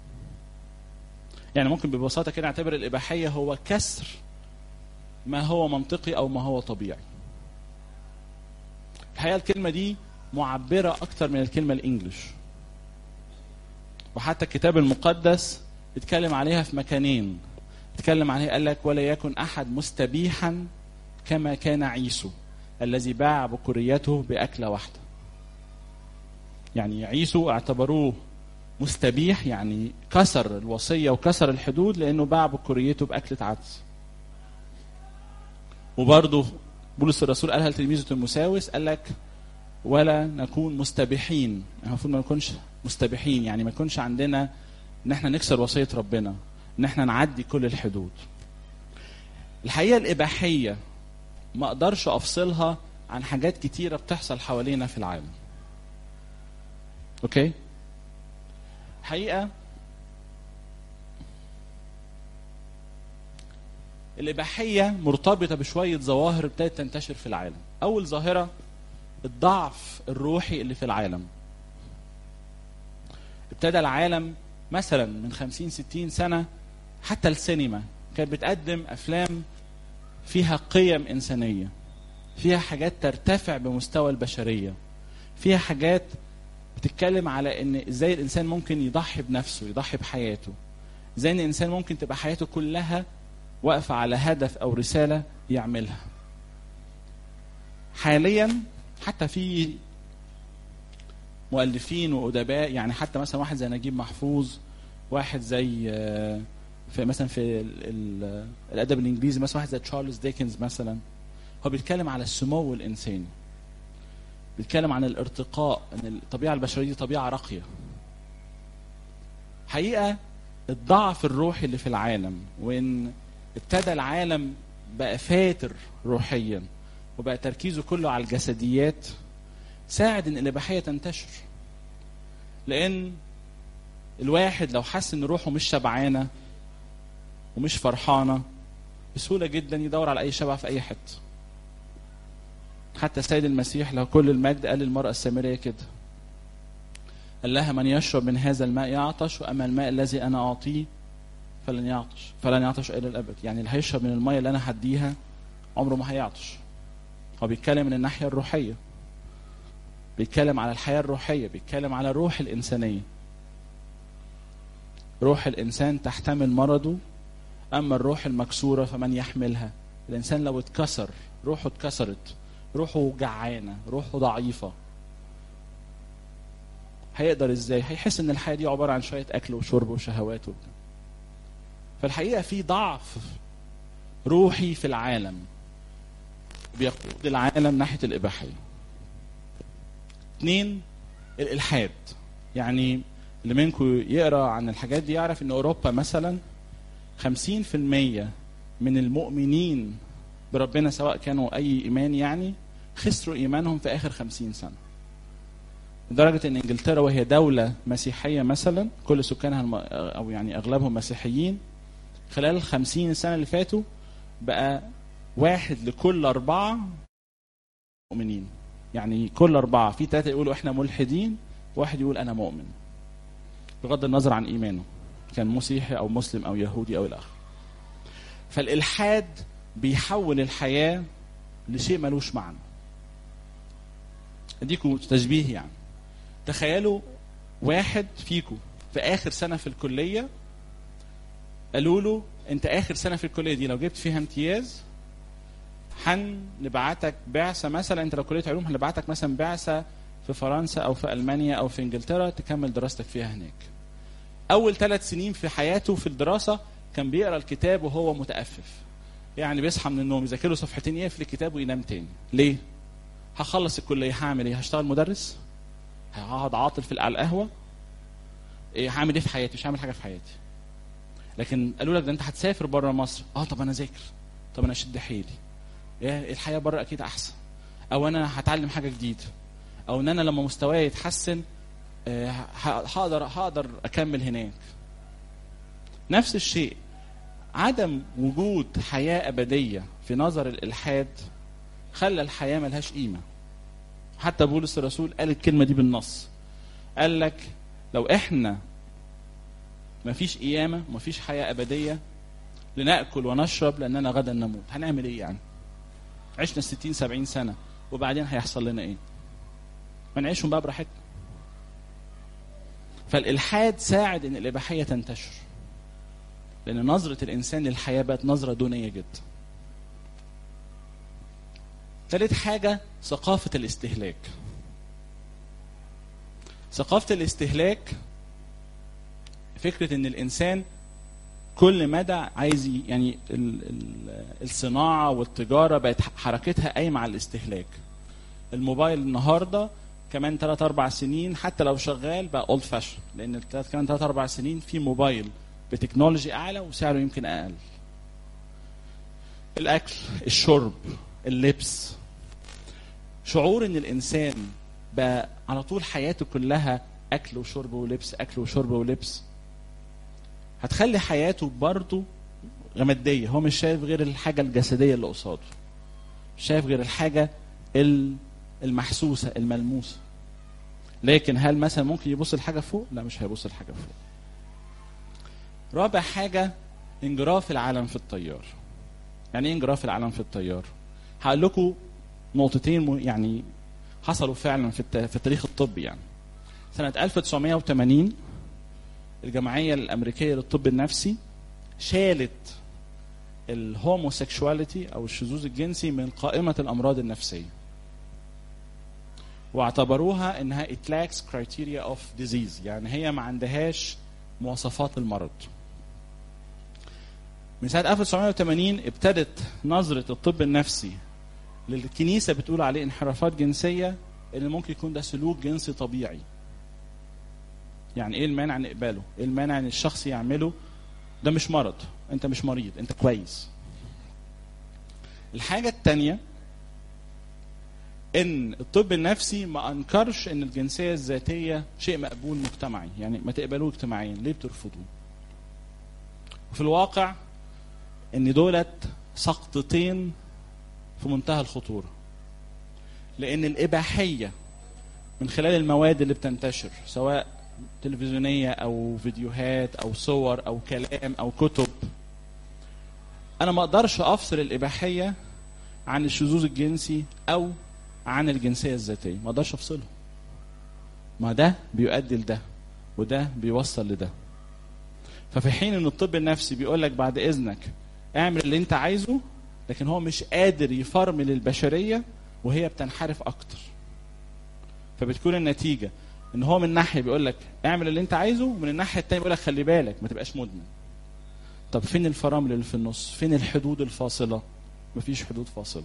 S1: يعني ممكن ببساطه كده نعتبر الاباحيه هو كسر ما هو منطقي او ما هو طبيعي الحقيقه الكلمه دي معبره اكتر من الكلمه الانجليش وحتى الكتاب المقدس اتكلم عليها في مكانين اتكلم عليها قال لك ولا يكن احد مستبيحا كما كان عيسو الذي باع بكريته باكله واحده يعني عيسو اعتبروه مستبيح يعني كسر الوصيه وكسر الحدود لانه باع بكريته باكله عدس وبرضه بولس الرسول قالها لتلميذه المساوس قال لك ولا نكون مستبيحين المفروض ما نكونش مستبيحين يعني ما يكونش عندنا ان احنا نكسر وصيه ربنا ان احنا نعدي كل الحدود الحقيقه الاباحيه ما اقدرش افصلها عن حاجات كتيره بتحصل حوالينا في العالم اوكي الحقيقه الاباحيه مرتبطه بشويه ظواهر ابتدت تنتشر في العالم اول ظاهره الضعف الروحي اللي في العالم ابتدى العالم مثلا من خمسين ستين سنة حتى السينما كانت بتقدم أفلام فيها قيم إنسانية فيها حاجات ترتفع بمستوى البشرية فيها حاجات بتتكلم على ان ازاي الانسان ممكن يضحي بنفسه يضحي بحياته ازاي ان الانسان ممكن تبقى حياته كلها واقفة على هدف او رسالة يعملها حاليا حتى في مؤلفين وادباء يعني حتى مثلا واحد زي نجيب محفوظ واحد زي في مثلا في الادب الانجليزي مثلا واحد زي تشارلز ديكنز مثلا هو بيتكلم على السمو الانساني بيتكلم عن الارتقاء ان الطبيعه البشريه دي طبيعه راقيه حقيقه الضعف الروحي اللي في العالم وان ابتدى العالم بقى فاتر روحيا وبقى تركيزه كله على الجسديات ساعد ان الاباحيه تنتشر لان الواحد لو حس ان روحه مش شبعانه ومش فرحانه بسهوله جدا يدور على اي شبع في اي حته حتى السيد المسيح له كل المجد قال للمرأة السامرية كده قال لها من يشرب من هذا الماء يعطش واما الماء الذي انا اعطيه فلن يعطش فلن يعطش الى الابد يعني اللي هيشرب من الميه اللي انا هديها عمره ما هيعطش هو بيتكلم من الناحيه الروحيه بيتكلم على الحياه الروحيه بيتكلم على الروح الانسانيه روح الانسان تحتمل مرضه اما الروح المكسوره فمن يحملها الانسان لو اتكسر روحه اتكسرت روحه جعانه روحه ضعيفه هيقدر ازاي هيحس ان الحياه دي عباره عن شويه اكل وشرب وشهوات وبتاع فالحقيقه في ضعف روحي في العالم بيقود العالم ناحيه الاباحيه اثنين الالحاد يعني اللي منكم يقرا عن الحاجات دي يعرف ان اوروبا مثلا 50% من المؤمنين بربنا سواء كانوا اي ايمان يعني خسروا ايمانهم في اخر 50 سنه لدرجه ان انجلترا وهي دوله مسيحيه مثلا كل سكانها الم... او يعني اغلبهم مسيحيين خلال ال 50 سنه اللي فاتوا بقى واحد لكل اربعه مؤمنين يعني كل اربعه في ثلاثه يقولوا احنا ملحدين واحد يقول انا مؤمن بغض النظر عن ايمانه كان مسيحي او مسلم او يهودي او الى اخره فالالحاد بيحول الحياه لشيء ملوش معنى اديكم تشبيه يعني تخيلوا واحد فيكم في اخر سنه في الكليه قالوا له انت اخر سنه في الكليه دي لو جبت فيها امتياز هنبعتك بعثه مثلا انت لو كليه علوم هنبعتك مثلا بعثه في فرنسا او في المانيا او في انجلترا تكمل دراستك فيها هناك. اول ثلاث سنين في حياته في الدراسه كان بيقرا الكتاب وهو متأفف. يعني بيصحى من النوم يذاكر له صفحتين يقفل الكتاب وينام تاني. ليه؟ هخلص الكليه هعمل ايه؟ هشتغل مدرس؟ هقعد عاطل في على القهوه؟ ايه هعمل ايه في حياتي؟ مش هعمل حاجه في حياتي. لكن قالوا لك ده انت هتسافر بره مصر، اه طب انا اذاكر. طب انا اشد حيلي. ايه الحياه بره اكيد احسن. او انا هتعلم حاجه جديده. او ان انا لما مستواي يتحسن هقدر هقدر اكمل هناك نفس الشيء عدم وجود حياه ابديه في نظر الالحاد خلى الحياه ملهاش قيمه حتى بولس الرسول قال الكلمه دي بالنص قال لك لو احنا مفيش قيامه مفيش حياه ابديه لناكل ونشرب لاننا غدا نموت هنعمل ايه يعني عشنا 60 70 سنه وبعدين هيحصل لنا ايه ما نعيشهم بقى براحتنا فالالحاد ساعد ان الاباحيه تنتشر لان نظره الانسان للحياه بقت نظره دونيه جدا ثالث حاجه ثقافه الاستهلاك ثقافه الاستهلاك فكره ان الانسان كل مدى عايز يعني الصناعه والتجاره بقت حركتها قايمه على الاستهلاك الموبايل النهارده كمان 3 4 سنين حتى لو شغال بقى اولد فاشن لان كمان 3 4 سنين في موبايل بتكنولوجي اعلى وسعره يمكن اقل. الاكل، الشرب، اللبس شعور ان الانسان بقى على طول حياته كلها اكل وشرب ولبس اكل وشرب ولبس هتخلي حياته برضه غمديه هو مش شايف غير الحاجه الجسديه اللي قصاده مش شايف غير الحاجه المحسوسه الملموسه لكن هل مثلا ممكن يبص لحاجه فوق لا مش هيبص لحاجه فوق رابع حاجه انجراف العالم في التيار يعني ايه انجراف العالم في التيار هقول لكم نقطتين يعني حصلوا فعلا في في التاريخ الطبي يعني سنه 1980 الجمعيه الامريكيه للطب النفسي شالت الهوموسيكشواليتي او الشذوذ الجنسي من قائمه الامراض النفسيه واعتبروها انها it lacks criteria of disease يعني هي ما عندهاش مواصفات المرض من سنة 1980 ابتدت نظرة الطب النفسي للكنيسة بتقول عليه انحرافات جنسية اللي ممكن يكون ده سلوك جنسي طبيعي يعني ايه المانع نقبله ايه المانع ان الشخص يعمله ده مش مرض انت مش مريض انت كويس الحاجة التانية ان الطب النفسي ما انكرش ان الجنسيه الذاتيه شيء مقبول مجتمعي يعني ما تقبلوه اجتماعيا ليه بترفضوه وفي الواقع ان دولت سقطتين في منتهى الخطوره لان الاباحيه من خلال المواد اللي بتنتشر سواء تلفزيونيه او فيديوهات او صور او كلام او كتب انا ما اقدرش افصل الاباحيه عن الشذوذ الجنسي او عن الجنسيه الذاتيه ما اقدرش افصله ما ده بيؤدي لده وده بيوصل لده ففي حين ان الطب النفسي بيقول لك بعد اذنك اعمل اللي انت عايزه لكن هو مش قادر يفرمل البشريه وهي بتنحرف اكتر فبتكون النتيجه ان هو من ناحيه بيقول لك اعمل اللي انت عايزه ومن الناحيه الثانيه بيقول لك خلي بالك ما تبقاش مدمن طب فين الفرامل اللي في النص فين الحدود الفاصله مفيش حدود فاصله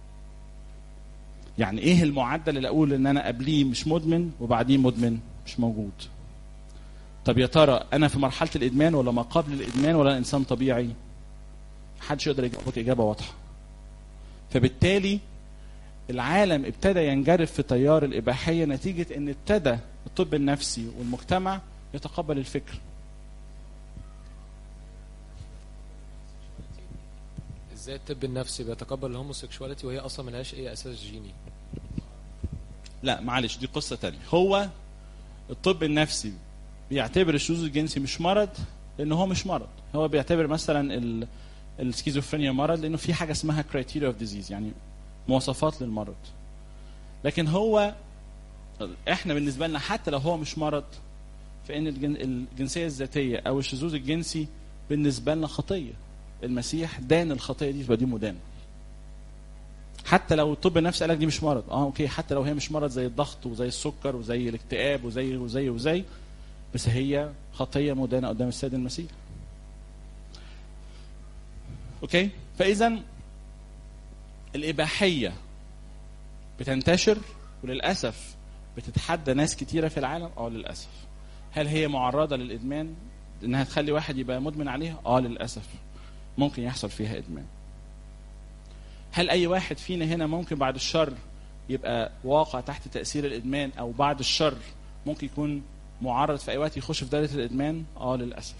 S1: يعني ايه المعدل اللي اقول ان انا قبليه مش مدمن وبعديه مدمن مش موجود طب يا ترى انا في مرحله الادمان ولا ما قبل الادمان ولا أنا انسان طبيعي محدش يقدر يجاوبك اجابه واضحه فبالتالي العالم ابتدى ينجرف في تيار الاباحيه نتيجه ان ابتدى الطب النفسي والمجتمع يتقبل الفكر
S2: ازاي الطب النفسي بيتقبل الهوموسيكشواليتي وهي اصلا ملهاش اي اساس جيني
S1: لا معلش دي قصه تانية هو الطب النفسي بيعتبر الشذوذ الجنسي مش مرض لان هو مش مرض هو بيعتبر مثلا ال- السكيزوفرينيا مرض لانه في حاجه اسمها كرايتيريا اوف ديزيز يعني مواصفات للمرض لكن هو احنا بالنسبه لنا حتى لو هو مش مرض فان الجن- الجنسيه الذاتيه او الشذوذ الجنسي بالنسبه لنا خطيه المسيح دان الخطيه دي تبقى دي مدانه حتى لو الطب النفسي قال لك دي مش مرض اه اوكي حتى لو هي مش مرض زي الضغط وزي السكر وزي الاكتئاب وزي وزي وزي بس هي خطيه مدانه قدام السيد المسيح اوكي فاذا الاباحيه بتنتشر وللاسف بتتحدى ناس كتيره في العالم اه للاسف هل هي معرضه للادمان انها تخلي واحد يبقى مدمن عليها اه للاسف ممكن يحصل فيها ادمان هل اي واحد فينا هنا ممكن بعد الشر يبقى واقع تحت تاثير الادمان او بعد الشر ممكن يكون معرض في اي وقت يخش في دائره الادمان اه للاسف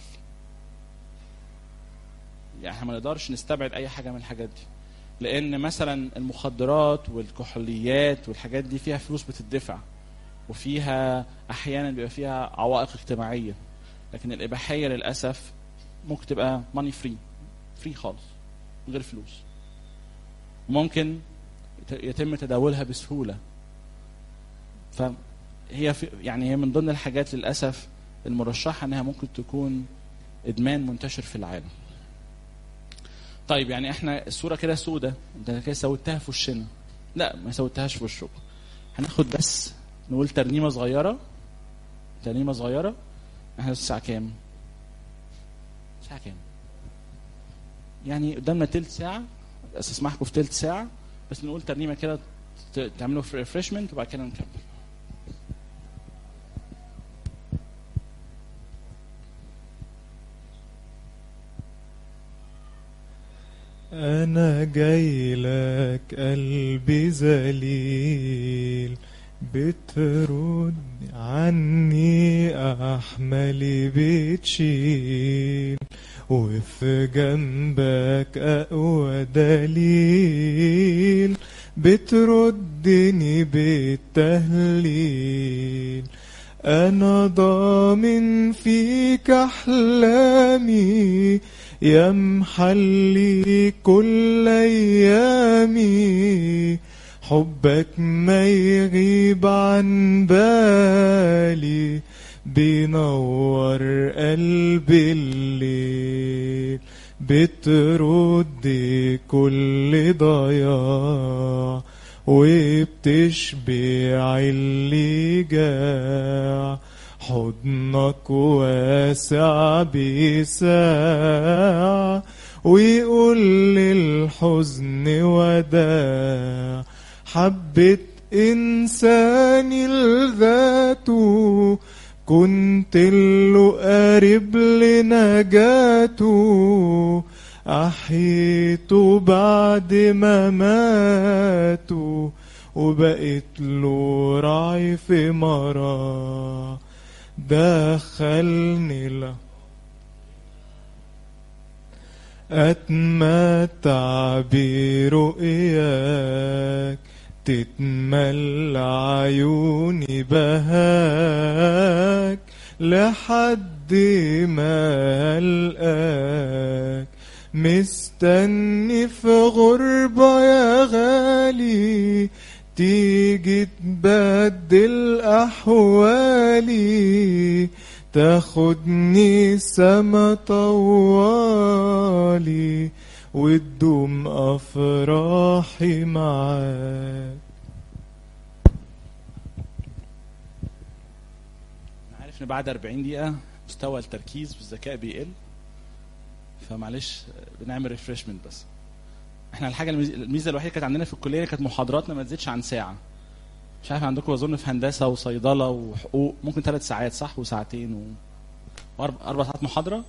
S1: يعني احنا ما نقدرش نستبعد اي حاجه من الحاجات دي لان مثلا المخدرات والكحوليات والحاجات دي فيها فلوس بتدفع وفيها احيانا بيبقى فيها عوائق اجتماعيه لكن الاباحيه للاسف ممكن تبقى ماني فري فري خالص من غير فلوس ممكن يت- يتم تداولها بسهوله فهي في يعني هي من ضمن الحاجات للاسف المرشحه انها ممكن تكون ادمان منتشر في العالم طيب يعني احنا الصوره كده سودة انت كده سويتها في وشنا لا ما سويتهاش في وشكم هناخد بس نقول ترنيمه صغيره ترنيمه صغيره احنا الساعه كام الساعه كام يعني قدامنا تلت ساعه بس اسمحكم في تلت ساعه بس نقول ترنيمه كده ت- تعملوا ريفرشمنت وبعد كده نكمل
S3: أنا جاي لك قلبي ذليل بترد عني أحمالي بتشيل وفي جنبك أقوى دليل بتردني بالتهليل أنا ضامن فيك أحلامي يا محلي كل أيامي حبك ما يغيب عن بالي بينور قلبي الليل بترد كل ضياع وبتشبع اللي جاع حضنك واسع بيساع ويقول للحزن وداع حبة إنساني لذاته كنت له قريب لنجاته أحيته بعد ما ماتوا وبقيت له راعي في مراه دخلني له أتمتع برؤياك تتملى عيوني بهاك لحد ما ألقاك مستني في غربة يا غالي تيجي تبدل أحوالي تاخدني سما طوالي وتدوم أفراحي معاك
S1: انا عارف ان بعد 40 دقيقه مستوى التركيز والذكاء بيقل فمعلش بنعمل ريفرشمنت بس احنا الحاجه الميز- الميزه الوحيده كانت عندنا في الكليه كانت محاضراتنا ما تزيدش عن ساعه مش عارف عندكم اظن في هندسه وصيدله وحقوق ممكن ثلاث ساعات صح وساعتين و... واربع أربع ساعات محاضره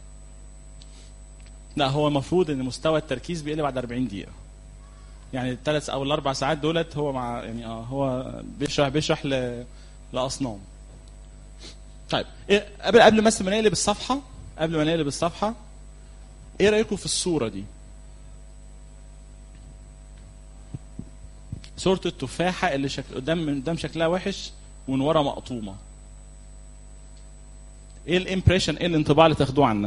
S1: لا هو المفروض ان مستوى التركيز بيقل بعد 40 دقيقه يعني الثلاث او الاربع ساعات دولت هو مع يعني اه هو بيشرح بيشرح ل... لاصنام طيب إيه قبل قبل بس ما نقلب الصفحه قبل ما نقلب الصفحه ايه رايكم في الصوره دي صورة التفاحة اللي شكل قدام من قدام شكلها وحش ومن ورا مقطومة. ايه الامبريشن ايه الانطباع اللي تاخدوه عنها؟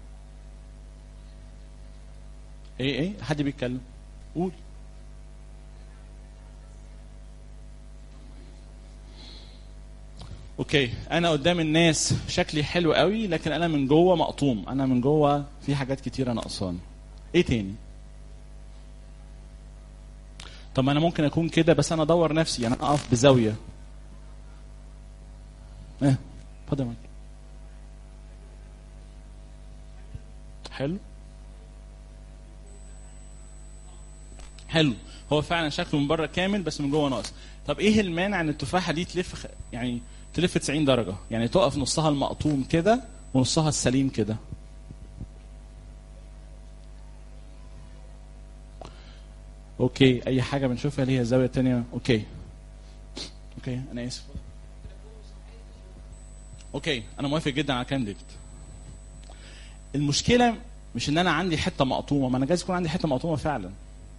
S1: ايه ايه حد بيتكلم؟ قول. اوكي انا قدام الناس شكلي حلو قوي لكن انا من جوه مقطوم انا من جوه في حاجات كتيره ناقصاني ايه تاني طب ما انا ممكن اكون كده بس انا ادور نفسي يعني أنا اقف بزاويه ايه اتفضل يا مايك. حلو حلو هو فعلا شكله من بره كامل بس من جوه ناقص طب ايه المانع ان التفاحه دي تلف خ- يعني تلف 90 درجه يعني تقف نصها المقطوم كده ونصها السليم كده اوكي اي حاجه بنشوفها ليها زاويه تانية اوكي اوكي انا اسف اوكي انا موافق جدا على كانديد المشكله مش ان انا عندي حته مقطومه ما انا جايز يكون عندي حته مقطومه فعلا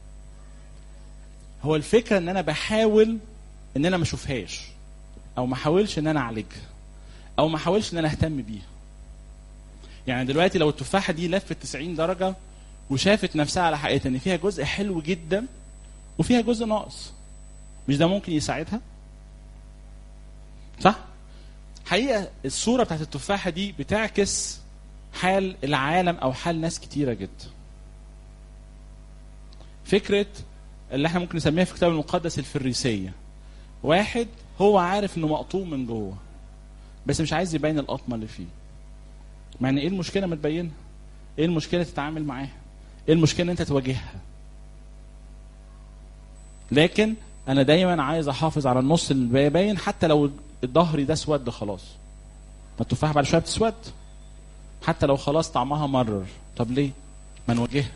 S1: هو الفكره ان انا بحاول ان انا ما اشوفهاش او ما احاولش ان انا اعالجها او ما احاولش ان انا اهتم بيها يعني دلوقتي لو التفاحه دي لفت 90 درجه وشافت نفسها على حقيقتها ان فيها جزء حلو جدا وفيها جزء ناقص مش ده ممكن يساعدها صح حقيقه الصوره بتاعت التفاحه دي بتعكس حال العالم او حال ناس كتيره جدا فكره اللي احنا ممكن نسميها في الكتاب المقدس الفريسيه واحد هو عارف انه مقطوم من جوه بس مش عايز يبين القطمه اللي فيه مع ان ايه المشكله ما تبينها ايه المشكله تتعامل معاها ايه المشكله ان انت تواجهها لكن انا دايما عايز احافظ على النص اللي باين حتى لو الظهر ده اسود خلاص ما التفاحه بعد شويه بتسود حتى لو خلاص طعمها مرر طب ليه ما نواجهها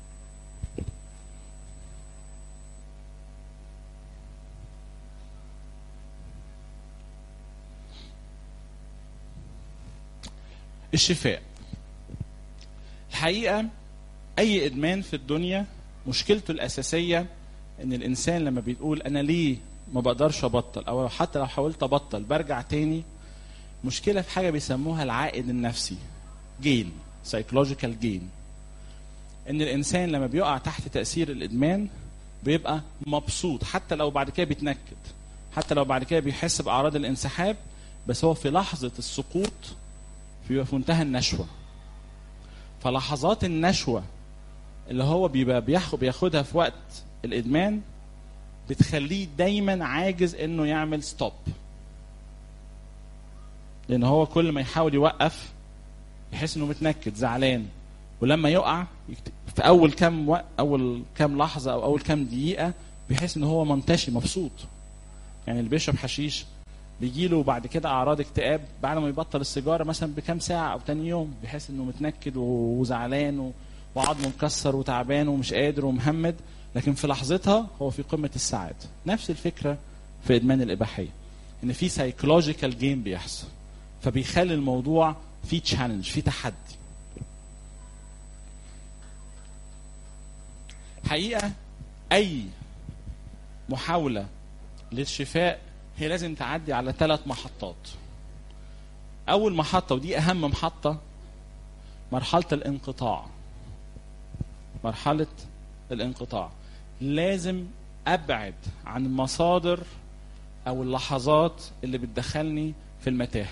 S1: الشفاء الحقيقه اي ادمان في الدنيا مشكلته الاساسيه ان الانسان لما بيقول انا ليه ما بقدرش ابطل او حتى لو حاولت ابطل برجع تاني مشكله في حاجه بيسموها العائد النفسي جين سايكولوجيكال جين ان الانسان لما بيقع تحت تاثير الادمان بيبقى مبسوط حتى لو بعد كده بيتنكد حتى لو بعد كده بيحس باعراض الانسحاب بس هو في لحظه السقوط بيبقى في منتهى النشوه فلحظات النشوه اللي هو بيبقى بياخد بياخدها في وقت الادمان بتخليه دايما عاجز انه يعمل ستوب لان هو كل ما يحاول يوقف يحس انه متنكد زعلان ولما يقع يكت- في اول كام وقت اول كام لحظه او اول كام دقيقه بيحس ان هو منتشي مبسوط يعني اللي بيشرب حشيش بيجيله بعد كده اعراض اكتئاب بعد ما يبطل السيجاره مثلا بكام ساعه او تاني يوم بيحس انه متنكد وزعلان و- وعظمه مكسر وتعبان ومش قادر ومهمد لكن في لحظتها هو في قمه السعاده نفس الفكره في ادمان الاباحيه ان في سايكولوجيكال جيم بيحصل فبيخلي الموضوع في تشالنج في تحدي حقيقه اي محاولة للشفاء هي لازم تعدي على ثلاث محطات أول محطة ودي أهم محطة مرحلة الانقطاع مرحلة الانقطاع لازم أبعد عن المصادر أو اللحظات اللي بتدخلني في المتاهة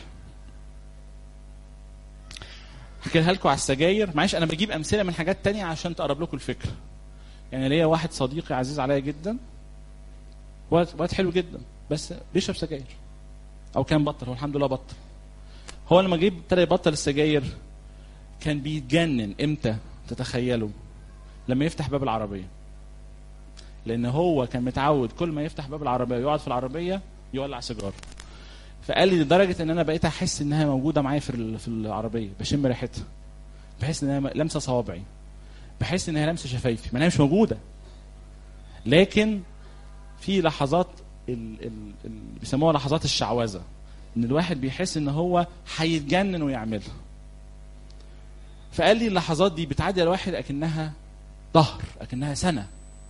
S1: هحكيها لكم على السجاير معلش انا بجيب امثله من حاجات تانية عشان تقرب لكم الفكره يعني ليا واحد صديقي عزيز عليا جدا واد واد حلو جدا بس بيشرب سجاير او كان بطل هو الحمد لله بطل هو لما جه ابتدى يبطل السجاير كان بيتجنن امتى تتخيلوا لما يفتح باب العربيه لان هو كان متعود كل ما يفتح باب العربيه يقعد في العربيه يولع سيجاره فقال لي لدرجه ان انا بقيت احس انها موجوده معايا في ال- في العربيه بشم ريحتها بحس انها لمسه صوابعي بحس انها لمسه شفايفي ما هي مش موجوده لكن في لحظات ال- ال- ال- بيسموها لحظات الشعوذه ان الواحد بيحس ان هو هيتجنن ويعملها فقال لي اللحظات دي بتعدي على الواحد اكنها ظهر اكنها سنه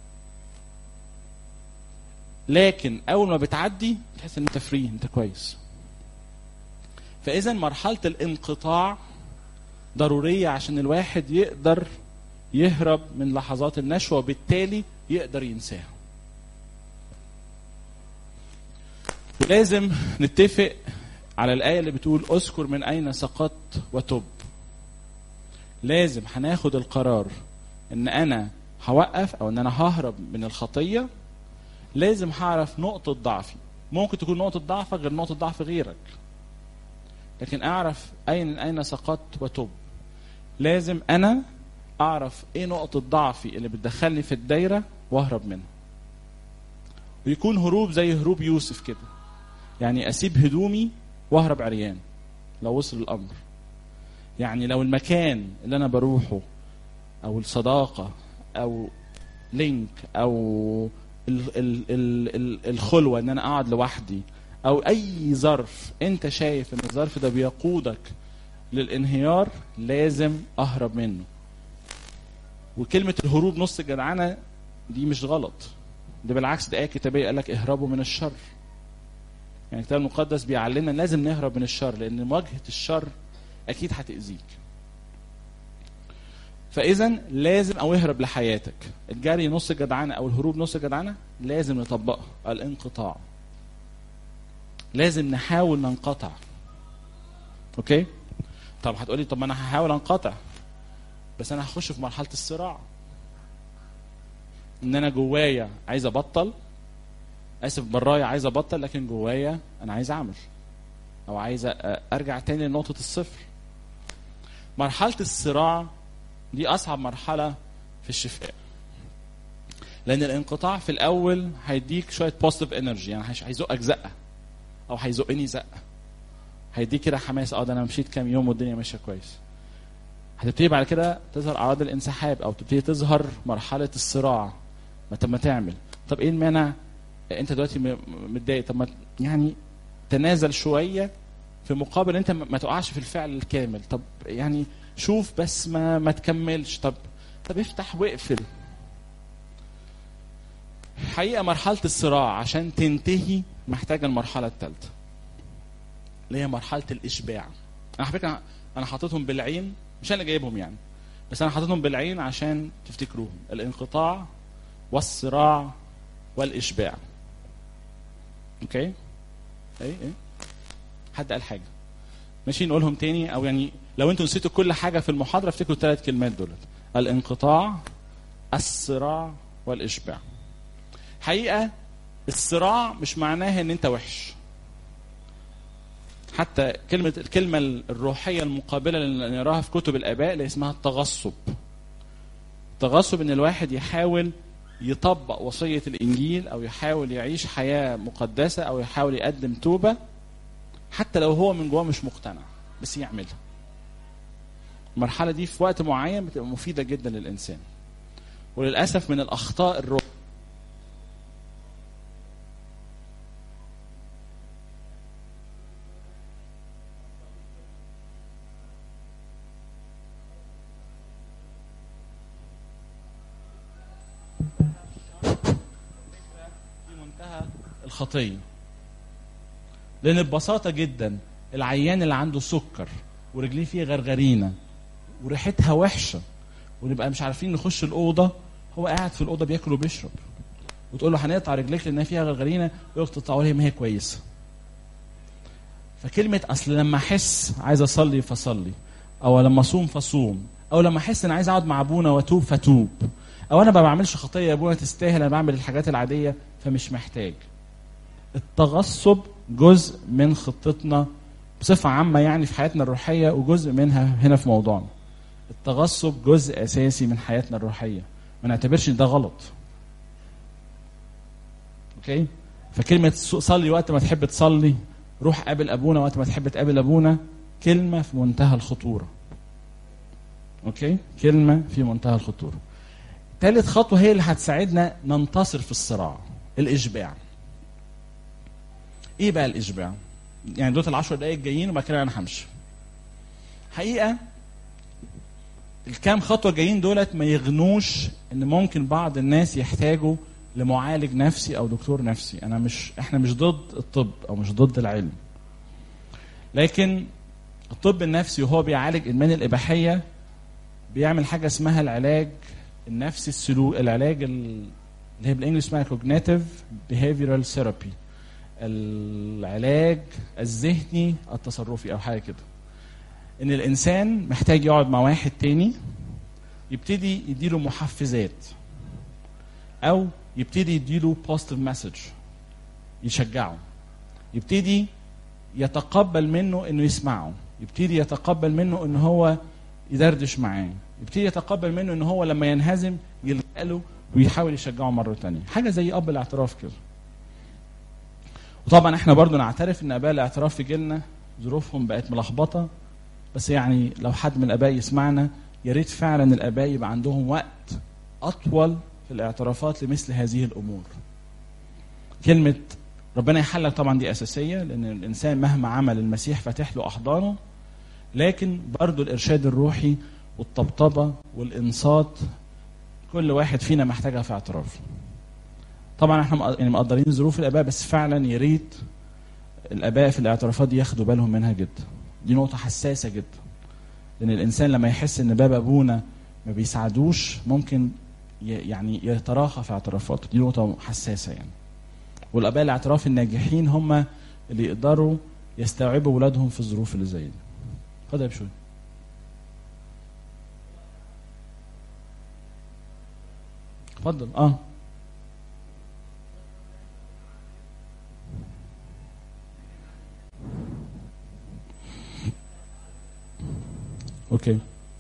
S1: لكن اول ما بتعدي تحس ان انت فري انت كويس فاذا مرحله الانقطاع ضروريه عشان الواحد يقدر يهرب من لحظات النشوه وبالتالي يقدر ينساها ولازم نتفق على الآية اللي بتقول اذكر من أين سقطت وتب لازم هناخد القرار ان انا هوقف او ان انا ههرب من الخطية لازم هعرف نقطة ضعفي ممكن تكون نقطة ضعفك غير نقطة ضعف غيرك لكن اعرف اين اين سقطت وتب لازم انا اعرف ايه نقطة ضعفي اللي بتدخلني في الدايرة واهرب منها ويكون هروب زي هروب يوسف كده يعني اسيب هدومي واهرب عريان لو وصل الامر يعني لو المكان اللي انا بروحه او الصداقه او لينك او ال ال ال ال الخلوه ان انا اقعد لوحدي او اي ظرف انت شايف ان الظرف ده بيقودك للانهيار لازم اهرب منه وكلمه الهروب نص الجدعنه دي مش غلط ده بالعكس ده ايه كتابيه قال لك اهربوا من الشر يعني الكتاب المقدس بيعلمنا لازم نهرب من الشر لان مواجهه الشر اكيد هتاذيك فاذا لازم او اهرب لحياتك الجري نص الجدعنه او الهروب نص الجدعنه لازم نطبقها الانقطاع لازم نحاول ننقطع اوكي طب هتقولي طب ما انا هحاول انقطع بس انا هخش في مرحله الصراع ان انا جوايا عايز ابطل اسف برايا عايز ابطل لكن جوايا انا عايز اعمل او عايز ارجع تاني لنقطه الصفر مرحله الصراع دي اصعب مرحله في الشفاء لان الانقطاع في الاول هيديك شويه بوزيتيف انرجي يعني هيزقك زقه او هيزقني زقه هيديك كده حماس اه ده انا مشيت كام يوم والدنيا ماشيه كويس هتبتدي بعد كده تظهر اعراض الانسحاب او تبتدي تظهر مرحله الصراع ما طب ما تعمل طب ايه المانع انت دلوقتي متضايق طب ما يعني تنازل شويه في مقابل انت ما تقعش في الفعل الكامل طب يعني شوف بس ما ما تكملش طب طب افتح واقفل حقيقه مرحله الصراع عشان تنتهي محتاجه المرحله الثالثه اللي هي مرحله الاشباع انا على فكره انا حاططهم بالعين مش انا جايبهم يعني بس انا حاططهم بالعين عشان تفتكروهم الانقطاع والصراع والاشباع اوكي ايه ايه حد قال حاجه ماشي نقولهم تاني او يعني لو انتوا نسيتوا كل حاجه في المحاضره افتكروا الثلاث كلمات دول الانقطاع الصراع والاشباع حقيقه الصراع مش معناها ان انت وحش حتى كلمة الكلمة الروحية المقابلة اللي نراها في كتب الآباء اللي اسمها التغصب. التغصب إن الواحد يحاول يطبق وصية الإنجيل أو يحاول يعيش حياة مقدسة أو يحاول يقدم توبة حتى لو هو من جواه مش مقتنع بس يعملها. المرحلة دي في وقت معين بتبقى مفيدة جدا للإنسان. وللأسف من الأخطاء الروح منتهى الخطيه لان ببساطه جدا العيان اللي عنده سكر ورجليه فيه غرغرينه وريحتها وحشه ونبقى مش عارفين نخش الاوضه هو قاعد في الاوضه بياكل وبيشرب وتقول له هنقطع رجليك لانها فيها غرغرينه يقول لك تقطعوا لي ما هي كويسه فكلمه اصل لما احس عايز اصلي فاصلي او لما اصوم فاصوم او لما احس ان عايز اقعد مع ابونا واتوب فاتوب او انا ما بعملش خطيه يا ابونا تستاهل انا بعمل الحاجات العاديه فمش محتاج التغصب جزء من خطتنا بصفه عامه يعني في حياتنا الروحيه وجزء منها هنا في موضوعنا التغصب جزء اساسي من حياتنا الروحيه ما نعتبرش ان ده غلط اوكي فكلمه صلي وقت ما تحب تصلي روح قابل ابونا وقت ما تحب تقابل ابونا كلمه في منتهى الخطوره اوكي كلمه في منتهى الخطوره ثالث خطوه هي اللي هتساعدنا ننتصر في الصراع الاشباع ايه بقى الاشباع يعني دول العشر دقايق جايين وبعد كده انا همشي حقيقه الكام خطوه جايين دولت ما يغنوش ان ممكن بعض الناس يحتاجوا لمعالج نفسي او دكتور نفسي انا مش احنا مش ضد الطب او مش ضد العلم لكن الطب النفسي وهو بيعالج ادمان الاباحيه بيعمل حاجه اسمها العلاج النفسي السلوك العلاج اللي هي بالانجلش اسمها cognitive behavioral therapy العلاج الذهني التصرفي او حاجه كده ان الانسان محتاج يقعد مع واحد تاني يبتدي يديله محفزات او يبتدي يديله بوزيتيف مسج يشجعه يبتدي يتقبل منه انه يسمعه يبتدي يتقبل منه ان هو يدردش معاه يبتدي يتقبل منه ان هو لما ينهزم يلجأ له ويحاول يشجعه مره تانية حاجه زي اب الاعتراف كده وطبعا احنا برضو نعترف ان اباء الاعتراف في جيلنا ظروفهم بقت ملخبطه بس يعني لو حد من الاباء يسمعنا يا ريت فعلا الاباء يبقى عندهم وقت اطول في الاعترافات لمثل هذه الامور. كلمه ربنا يحلك طبعا دي اساسيه لان الانسان مهما عمل المسيح فاتح له احضانه لكن برضو الارشاد الروحي والطبطبه والانصات كل واحد فينا محتاجها في اعترافه. طبعا احنا مق- يعني مقدرين ظروف الاباء بس فعلا يا ريت الاباء في الاعترافات دي ياخدوا بالهم منها جدا. دي نقطه حساسه جدا. لان الانسان لما يحس ان باب ابونا ما بيساعدوش ممكن ي- يعني يتراخى في اعترافاته دي نقطه حساسه يعني والاباء الاعتراف الناجحين هم اللي يقدروا يستوعبوا ولادهم في الظروف اللي زي دي اتفضل يا بشوي اتفضل اه اوكي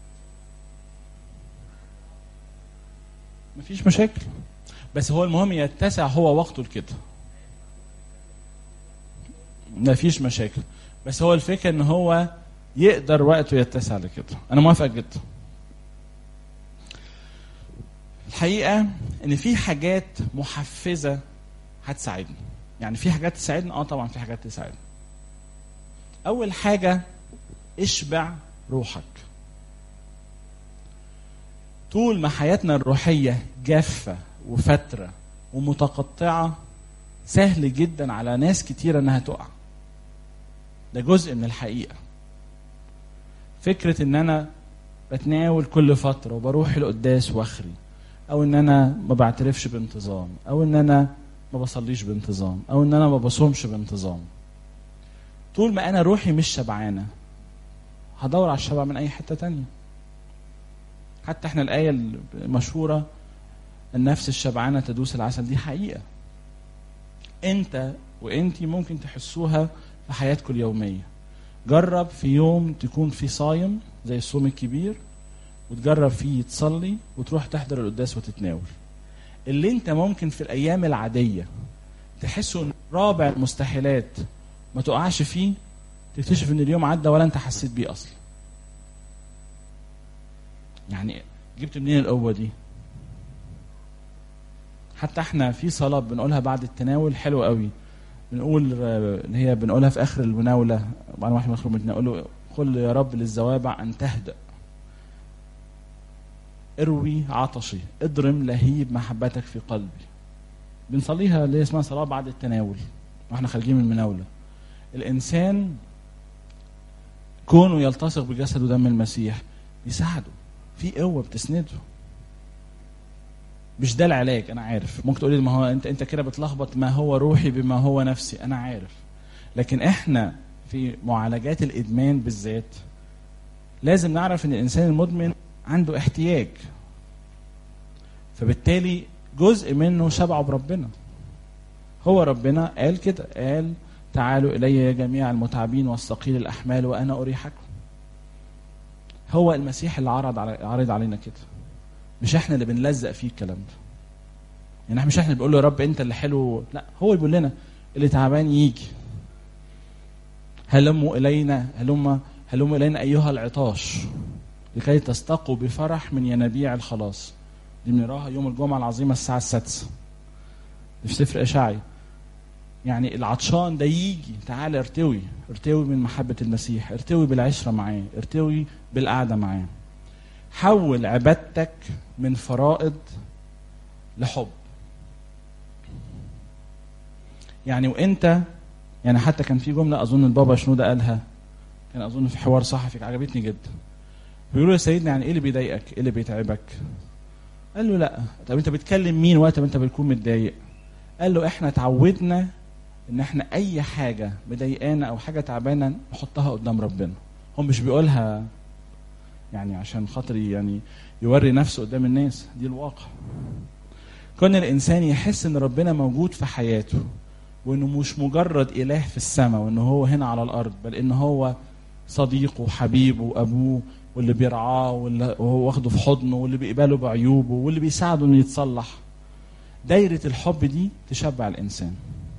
S1: مفيش مشاكل بس هو المهم يتسع هو وقته لكده مفيش مشاكل بس هو الفكره ان هو يقدر وقته يتسع لكده انا موافق جدا الحقيقه ان في حاجات محفزه هتساعدنا يعني في حاجات تساعدنا اه طبعا في حاجات تساعدنا اول حاجه اشبع روحك طول ما حياتنا الروحيه جافه وفتره ومتقطعه سهل جدا على ناس كتيره انها تقع ده جزء من الحقيقه فكره ان انا بتناول كل فتره وبروح القداس واخري او ان انا ما بعترفش بانتظام او ان انا ما بصليش بانتظام او ان انا ما بصومش بانتظام طول ما انا روحي مش شبعانه هدور على الشبع من اي حته تانية حتى احنا الايه المشهوره النفس الشبعانه تدوس العسل دي حقيقه انت وانتي ممكن تحسوها في حياتكم اليوميه جرب في يوم تكون في صايم زي الصوم الكبير وتجرب فيه تصلي وتروح تحضر القداس وتتناول اللي انت ممكن في الايام العاديه تحسه ان رابع المستحيلات ما تقعش فيه تكتشف ان اليوم عدى ولا انت حسيت بيه اصلا يعني جبت منين القوه دي حتى احنا في صلاه بنقولها بعد التناول حلوه قوي بنقول آه، اللي هي بنقولها في اخر المناوله بعد ما واحد مخلوق من نقول له قل يا رب للزوابع ان تهدأ اروي عطشي اضرم لهيب محبتك في قلبي بنصليها اللي هي اسمها صلاه بعد التناول واحنا خارجين من المناوله الانسان كونه يلتصق بجسد ودم المسيح بيساعده في قوه بتسنده مش ده العلاج انا عارف ممكن تقولي ما هو انت انت كده بتلخبط ما هو روحي بما هو نفسي انا عارف لكن احنا في معالجات الادمان بالذات لازم نعرف ان الانسان المدمن عنده احتياج فبالتالي جزء منه شبعه بربنا هو ربنا قال كده قال تعالوا الي يا جميع المتعبين والثقيل الاحمال وانا اريحكم هو المسيح اللي عرض على عرض علينا كده مش احنا اللي بنلزق فيه الكلام ده يعني احنا مش احنا اللي بنقول له يا رب انت اللي حلو لا هو اللي بيقول لنا اللي تعبان يجي هلموا الينا هلم هلموا الينا ايها العطاش لكي تستقوا بفرح من ينابيع الخلاص دي بنقراها يوم الجمعه العظيمه الساعه السادسه دي في سفر اشعيا يعني العطشان ده يجي تعالى ارتوي ارتوي من محبه المسيح ارتوي بالعشره معاه ارتوي بالقعده معاه حول عبادتك من فرائض لحب يعني وانت يعني حتى كان في جمله اظن البابا شنوده قالها كان اظن في حوار صحفي عجبتني جدا بيقولوا يا سيدنا يعني ايه اللي بيضايقك ايه اللي بيتعبك قال له لا طب انت بتكلم مين وقت ما انت بتكون متضايق قال له احنا اتعودنا ان احنا اي حاجه مضايقانا او حاجه تعبانه نحطها قدام ربنا هو مش بيقولها يعني عشان خاطر يعني يوري نفسه قدام الناس دي الواقع كون الانسان يحس ان ربنا موجود في حياته وانه مش مجرد اله في السماء وانه هو هنا على الارض بل ان هو صديقه وحبيبه وابوه واللي بيرعاه واللي وهو واخده في حضنه واللي بيقبله بعيوبه واللي بيساعده انه يتصلح دايره الحب دي تشبع الانسان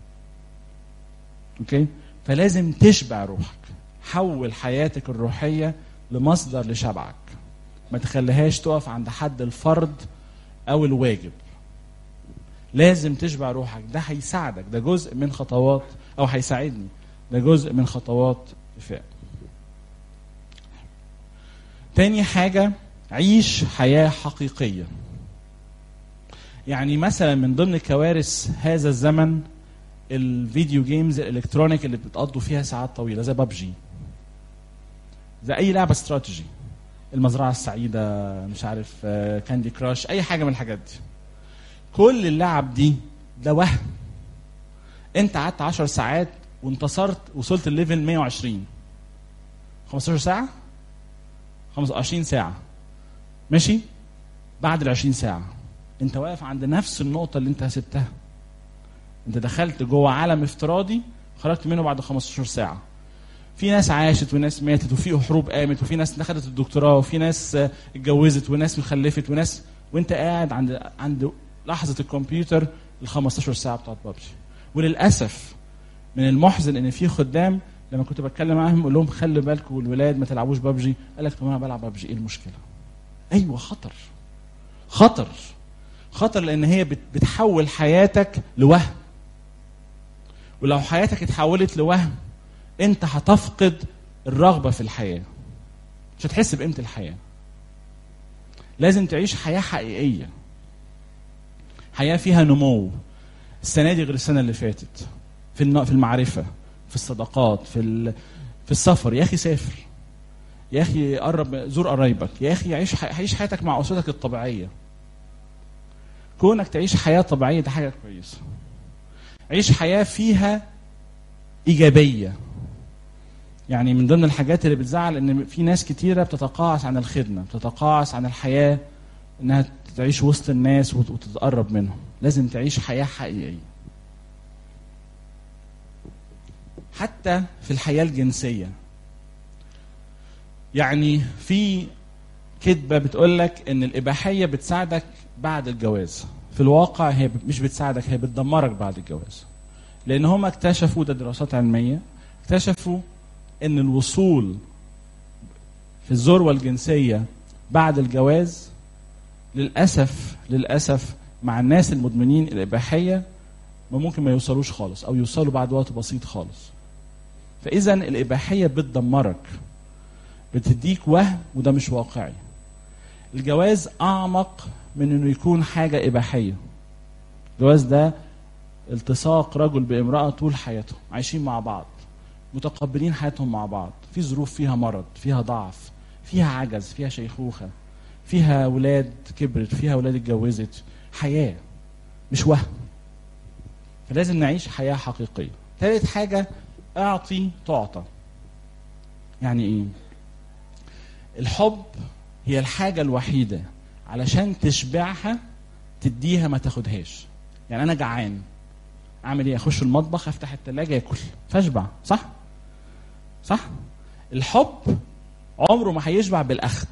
S1: اوكي فلازم تشبع روحك حول حياتك الروحيه لمصدر لشبعك ما تخليهاش تقف عند حد الفرض او الواجب لازم تشبع روحك ده هيساعدك ده جزء من خطوات او هيساعدني ده جزء من خطوات الفئة تاني حاجة عيش حياة حقيقية يعني مثلا من ضمن كوارث هذا الزمن الفيديو جيمز الالكترونيك اللي بتقضوا فيها ساعات طويله زي ببجي زي اي لعبه استراتيجي المزرعه السعيده مش عارف كاندي كراش اي حاجه من الحاجات دي كل اللعب دي ده وهم انت قعدت 10 ساعات وانتصرت وصلت الليفل 120 15 ساعه 25 ساعه ماشي بعد ال 20 ساعه انت واقف عند نفس النقطه اللي انت سبتها انت دخلت جوه عالم افتراضي خرجت منه بعد 15 ساعه في ناس عاشت وناس ماتت وفي حروب قامت وفي ناس دخلت الدكتوراه وفي ناس اتجوزت وناس خلفت وناس وانت قاعد عند عند لحظه الكمبيوتر ال 15 ساعه بتاعت بابجي وللاسف من المحزن ان في خدام لما كنت بتكلم معاهم اقول لهم خلي بالكم والولاد ما تلعبوش بابجي قال لك طب انا بلعب بابجي ايه المشكله؟ ايوه خطر خطر خطر لان هي بتحول حياتك لوهم ولو حياتك اتحولت لوهم انت هتفقد الرغبه في الحياه مش هتحس بقيمه الحياه لازم تعيش حياه حقيقيه حياه فيها نمو السنه دي غير السنه اللي فاتت في في المعرفه في الصداقات في في السفر يا اخي سافر يا اخي قرب زور قرايبك يا اخي عيش عيش حياتك مع اسرتك الطبيعيه كونك تعيش حياه طبيعيه ده حاجه كويسه عيش حياه فيها ايجابيه يعني من ضمن الحاجات اللي بتزعل ان في ناس كتيره بتتقاعس عن الخدمه بتتقاعس عن الحياه انها تعيش وسط الناس وتتقرب منهم لازم تعيش حياه حقيقيه حتى في الحياه الجنسيه يعني في كذبه بتقول لك ان الاباحيه بتساعدك بعد الجواز في الواقع هي مش بتساعدك هي بتدمرك بعد الجواز لان هم اكتشفوا ده دراسات علميه اكتشفوا ان الوصول في الذروه الجنسيه بعد الجواز للاسف للاسف مع الناس المدمنين الاباحيه ما ممكن ما يوصلوش خالص او يوصلوا بعد وقت بسيط خالص فاذا الاباحيه بتدمرك بتديك وهم وده مش واقعي الجواز اعمق من انه يكون حاجه اباحيه الجواز ده التصاق رجل بامرأة طول حياتهم عايشين مع بعض متقبلين حياتهم مع بعض في ظروف فيها مرض فيها ضعف فيها عجز فيها شيخوخة فيها ولاد كبرت فيها ولاد اتجوزت حياة مش وهم فلازم نعيش حياة حقيقية ثالث حاجة اعطي تعطى يعني ايه الحب هي الحاجة الوحيدة علشان تشبعها تديها ما تاخدهاش يعني انا جعان اعمل ايه اخش المطبخ افتح التلاجة اكل فاشبع صح صح الحب عمره ما هيشبع بالاخذ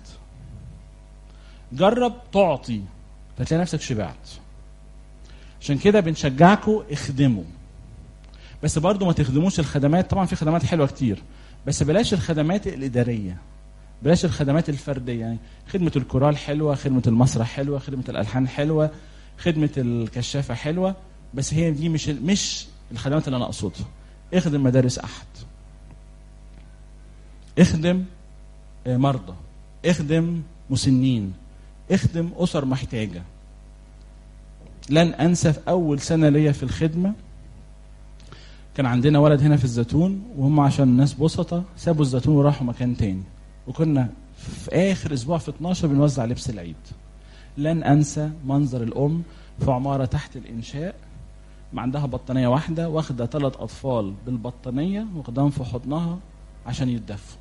S1: جرب تعطي فتلاقي نفسك شبعت عشان كده بنشجعكم اخدموا بس برضو ما تخدموش الخدمات طبعا في خدمات حلوه كتير بس بلاش الخدمات الاداريه بلاش الخدمات الفرديه يعني خدمه الكورال حلوه خدمه المسرح حلوه خدمه الالحان حلوه خدمه الكشافه حلوه بس هي دي مش مش الخدمات اللي انا اقصدها اخدم مدارس احد اخدم آه، مرضى اخدم مسنين اخدم اسر محتاجه لن انسى في اول سنه ليا في الخدمه كان عندنا ولد هنا في الزيتون وهم عشان الناس بسطة سابوا الزيتون وراحوا مكان تاني وكنا في اخر اسبوع في 12 بنوزع لبس العيد لن انسى منظر الام في عماره تحت الانشاء ما عندها بطانيه واحده واخده ثلاث اطفال بالبطانيه واخداهم في حضنها عشان يتدفوا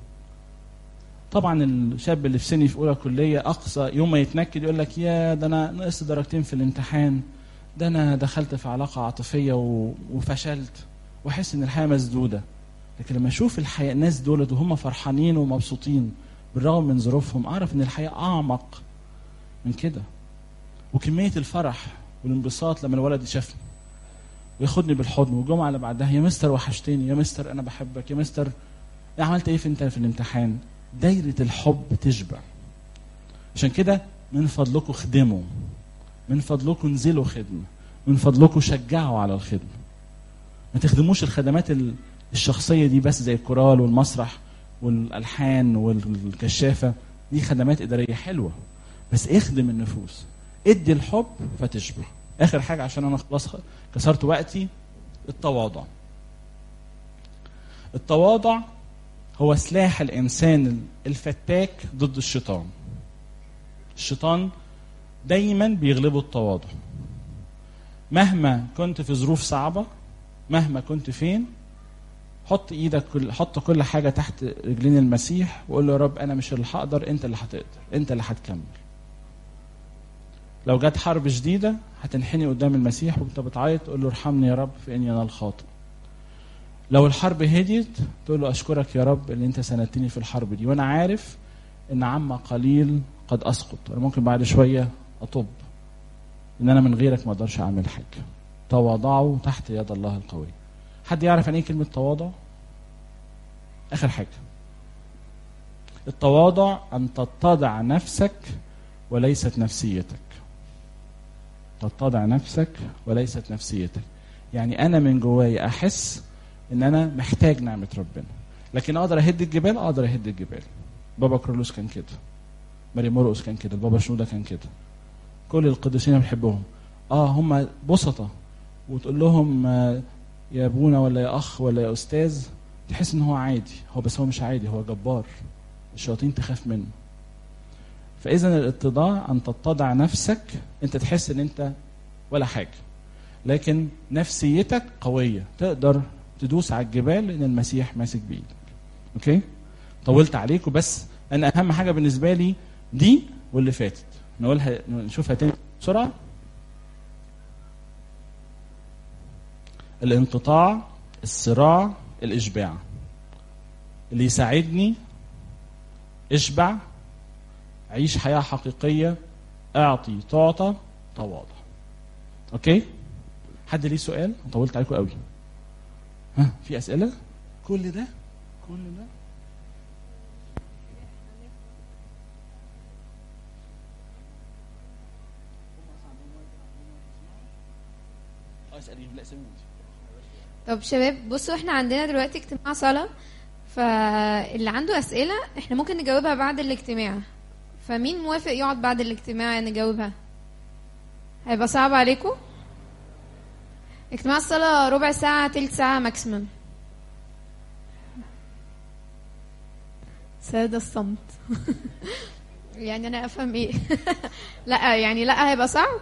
S1: طبعا الشاب اللي في سني في اولى كليه اقصى يوم ما يتنكد يقول لك يا ده انا نقصت درجتين في الامتحان ده انا دخلت في علاقه عاطفيه و... وفشلت واحس ان الحياه مسدوده لكن لما اشوف الحياه الناس دولت وهم فرحانين ومبسوطين بالرغم من ظروفهم اعرف ان الحياه اعمق من كده وكميه الفرح والانبساط لما الولد يشافني وياخدني بالحضن والجمعه اللي بعدها يا مستر وحشتني يا مستر انا بحبك يا مستر إيه عملت ايه في انت في الامتحان دايره الحب تشبع عشان كده من فضلكم خدموا من فضلكم انزلوا خدمه من فضلكم شجعوا على الخدمه ما تخدموش الخدمات ال- الشخصيه دي بس زي الكورال والمسرح والالحان والكشافه دي خدمات اداريه حلوه بس اخدم النفوس ادي الحب فتشبع اخر حاجه عشان انا خلاص خ- كسرت وقتي التواضع التواضع هو سلاح الانسان الفتاك ضد الشيطان الشيطان دايما بيغلبه التواضع مهما كنت في ظروف صعبه مهما كنت فين حط ايدك كل حط كل حاجه تحت رجلين المسيح وقول له يا رب انا مش اللي هقدر انت اللي هتقدر انت اللي هتكمل لو جت حرب شديده هتنحني قدام المسيح وانت بتعيط تقول له ارحمني يا رب في اني انا الخاطئ لو الحرب هديت تقول له اشكرك يا رب اللي انت سندتني في الحرب دي وانا عارف ان عما قليل قد اسقط انا ممكن بعد شويه اطب ان انا من غيرك ما اقدرش اعمل حاجه تواضعوا تحت يد الله القوي حد يعرف يعني ايه كلمه تواضع اخر حاجه التواضع ان تتضع نفسك وليست نفسيتك تتضع نفسك وليست نفسيتك يعني انا من جوايا احس ان انا محتاج نعمه ربنا لكن اقدر اهد الجبال اقدر اهد الجبال بابا كرولوس كان كده ماري مرقس كان كده البابا شنوده كان كده كل القديسين بنحبهم اه هم بسطة وتقول لهم آه، يا ابونا ولا يا اخ ولا يا استاذ تحس ان هو عادي هو بس هو مش عادي هو جبار الشياطين تخاف منه فاذا الاتضاع ان تتضع نفسك انت تحس ان انت ولا حاجه لكن نفسيتك قويه تقدر تدوس على الجبال لان المسيح ماسك بايدك اوكي طولت عليكم بس انا اهم حاجه بالنسبه لي دي واللي فاتت نقولها نشوفها تاني بسرعه الانقطاع الصراع الاشباع اللي يساعدني اشبع عيش حياه حقيقيه اعطي تعطى تواضع اوكي حد ليه سؤال طولت عليكم قوي ها في اسئله كل ده كل ده اه اسالي لا سيبوني
S4: طب شباب بصوا احنا عندنا دلوقتي اجتماع صلاة فاللي عنده أسئلة احنا ممكن نجاوبها بعد الاجتماع فمين موافق يقعد بعد الاجتماع نجاوبها هيبقى صعب عليكم اجتماع الصلاة ربع ساعة تلت ساعة ماكسيمم سادة الصمت يعني انا افهم ايه لا يعني لا هيبقى صعب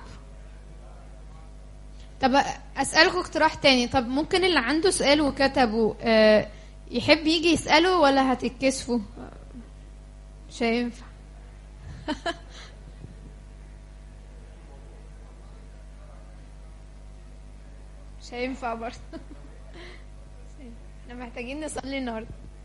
S4: طب اسالكم اقتراح تاني طب ممكن اللي عنده سؤال وكتبه آه، يحب يجي يساله ولا هتتكسفوا مش هينفع مش هينفع برضه احنا محتاجين نصلي النهارده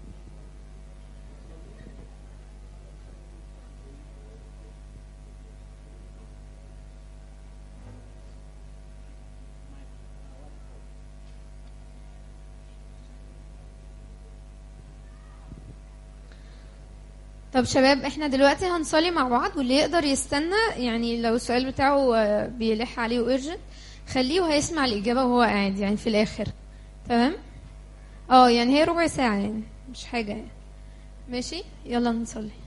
S4: طب شباب احنا دلوقتي هنصلي مع بعض واللي يقدر يستنى يعني لو السؤال بتاعه آه، بيلح عليه وارجنت خليه وهيسمع الإجابة وهو قاعد يعني في الآخر تمام اه يعني هي ربع ساعة يعني مش حاجة يعني ماشي يلا نصلي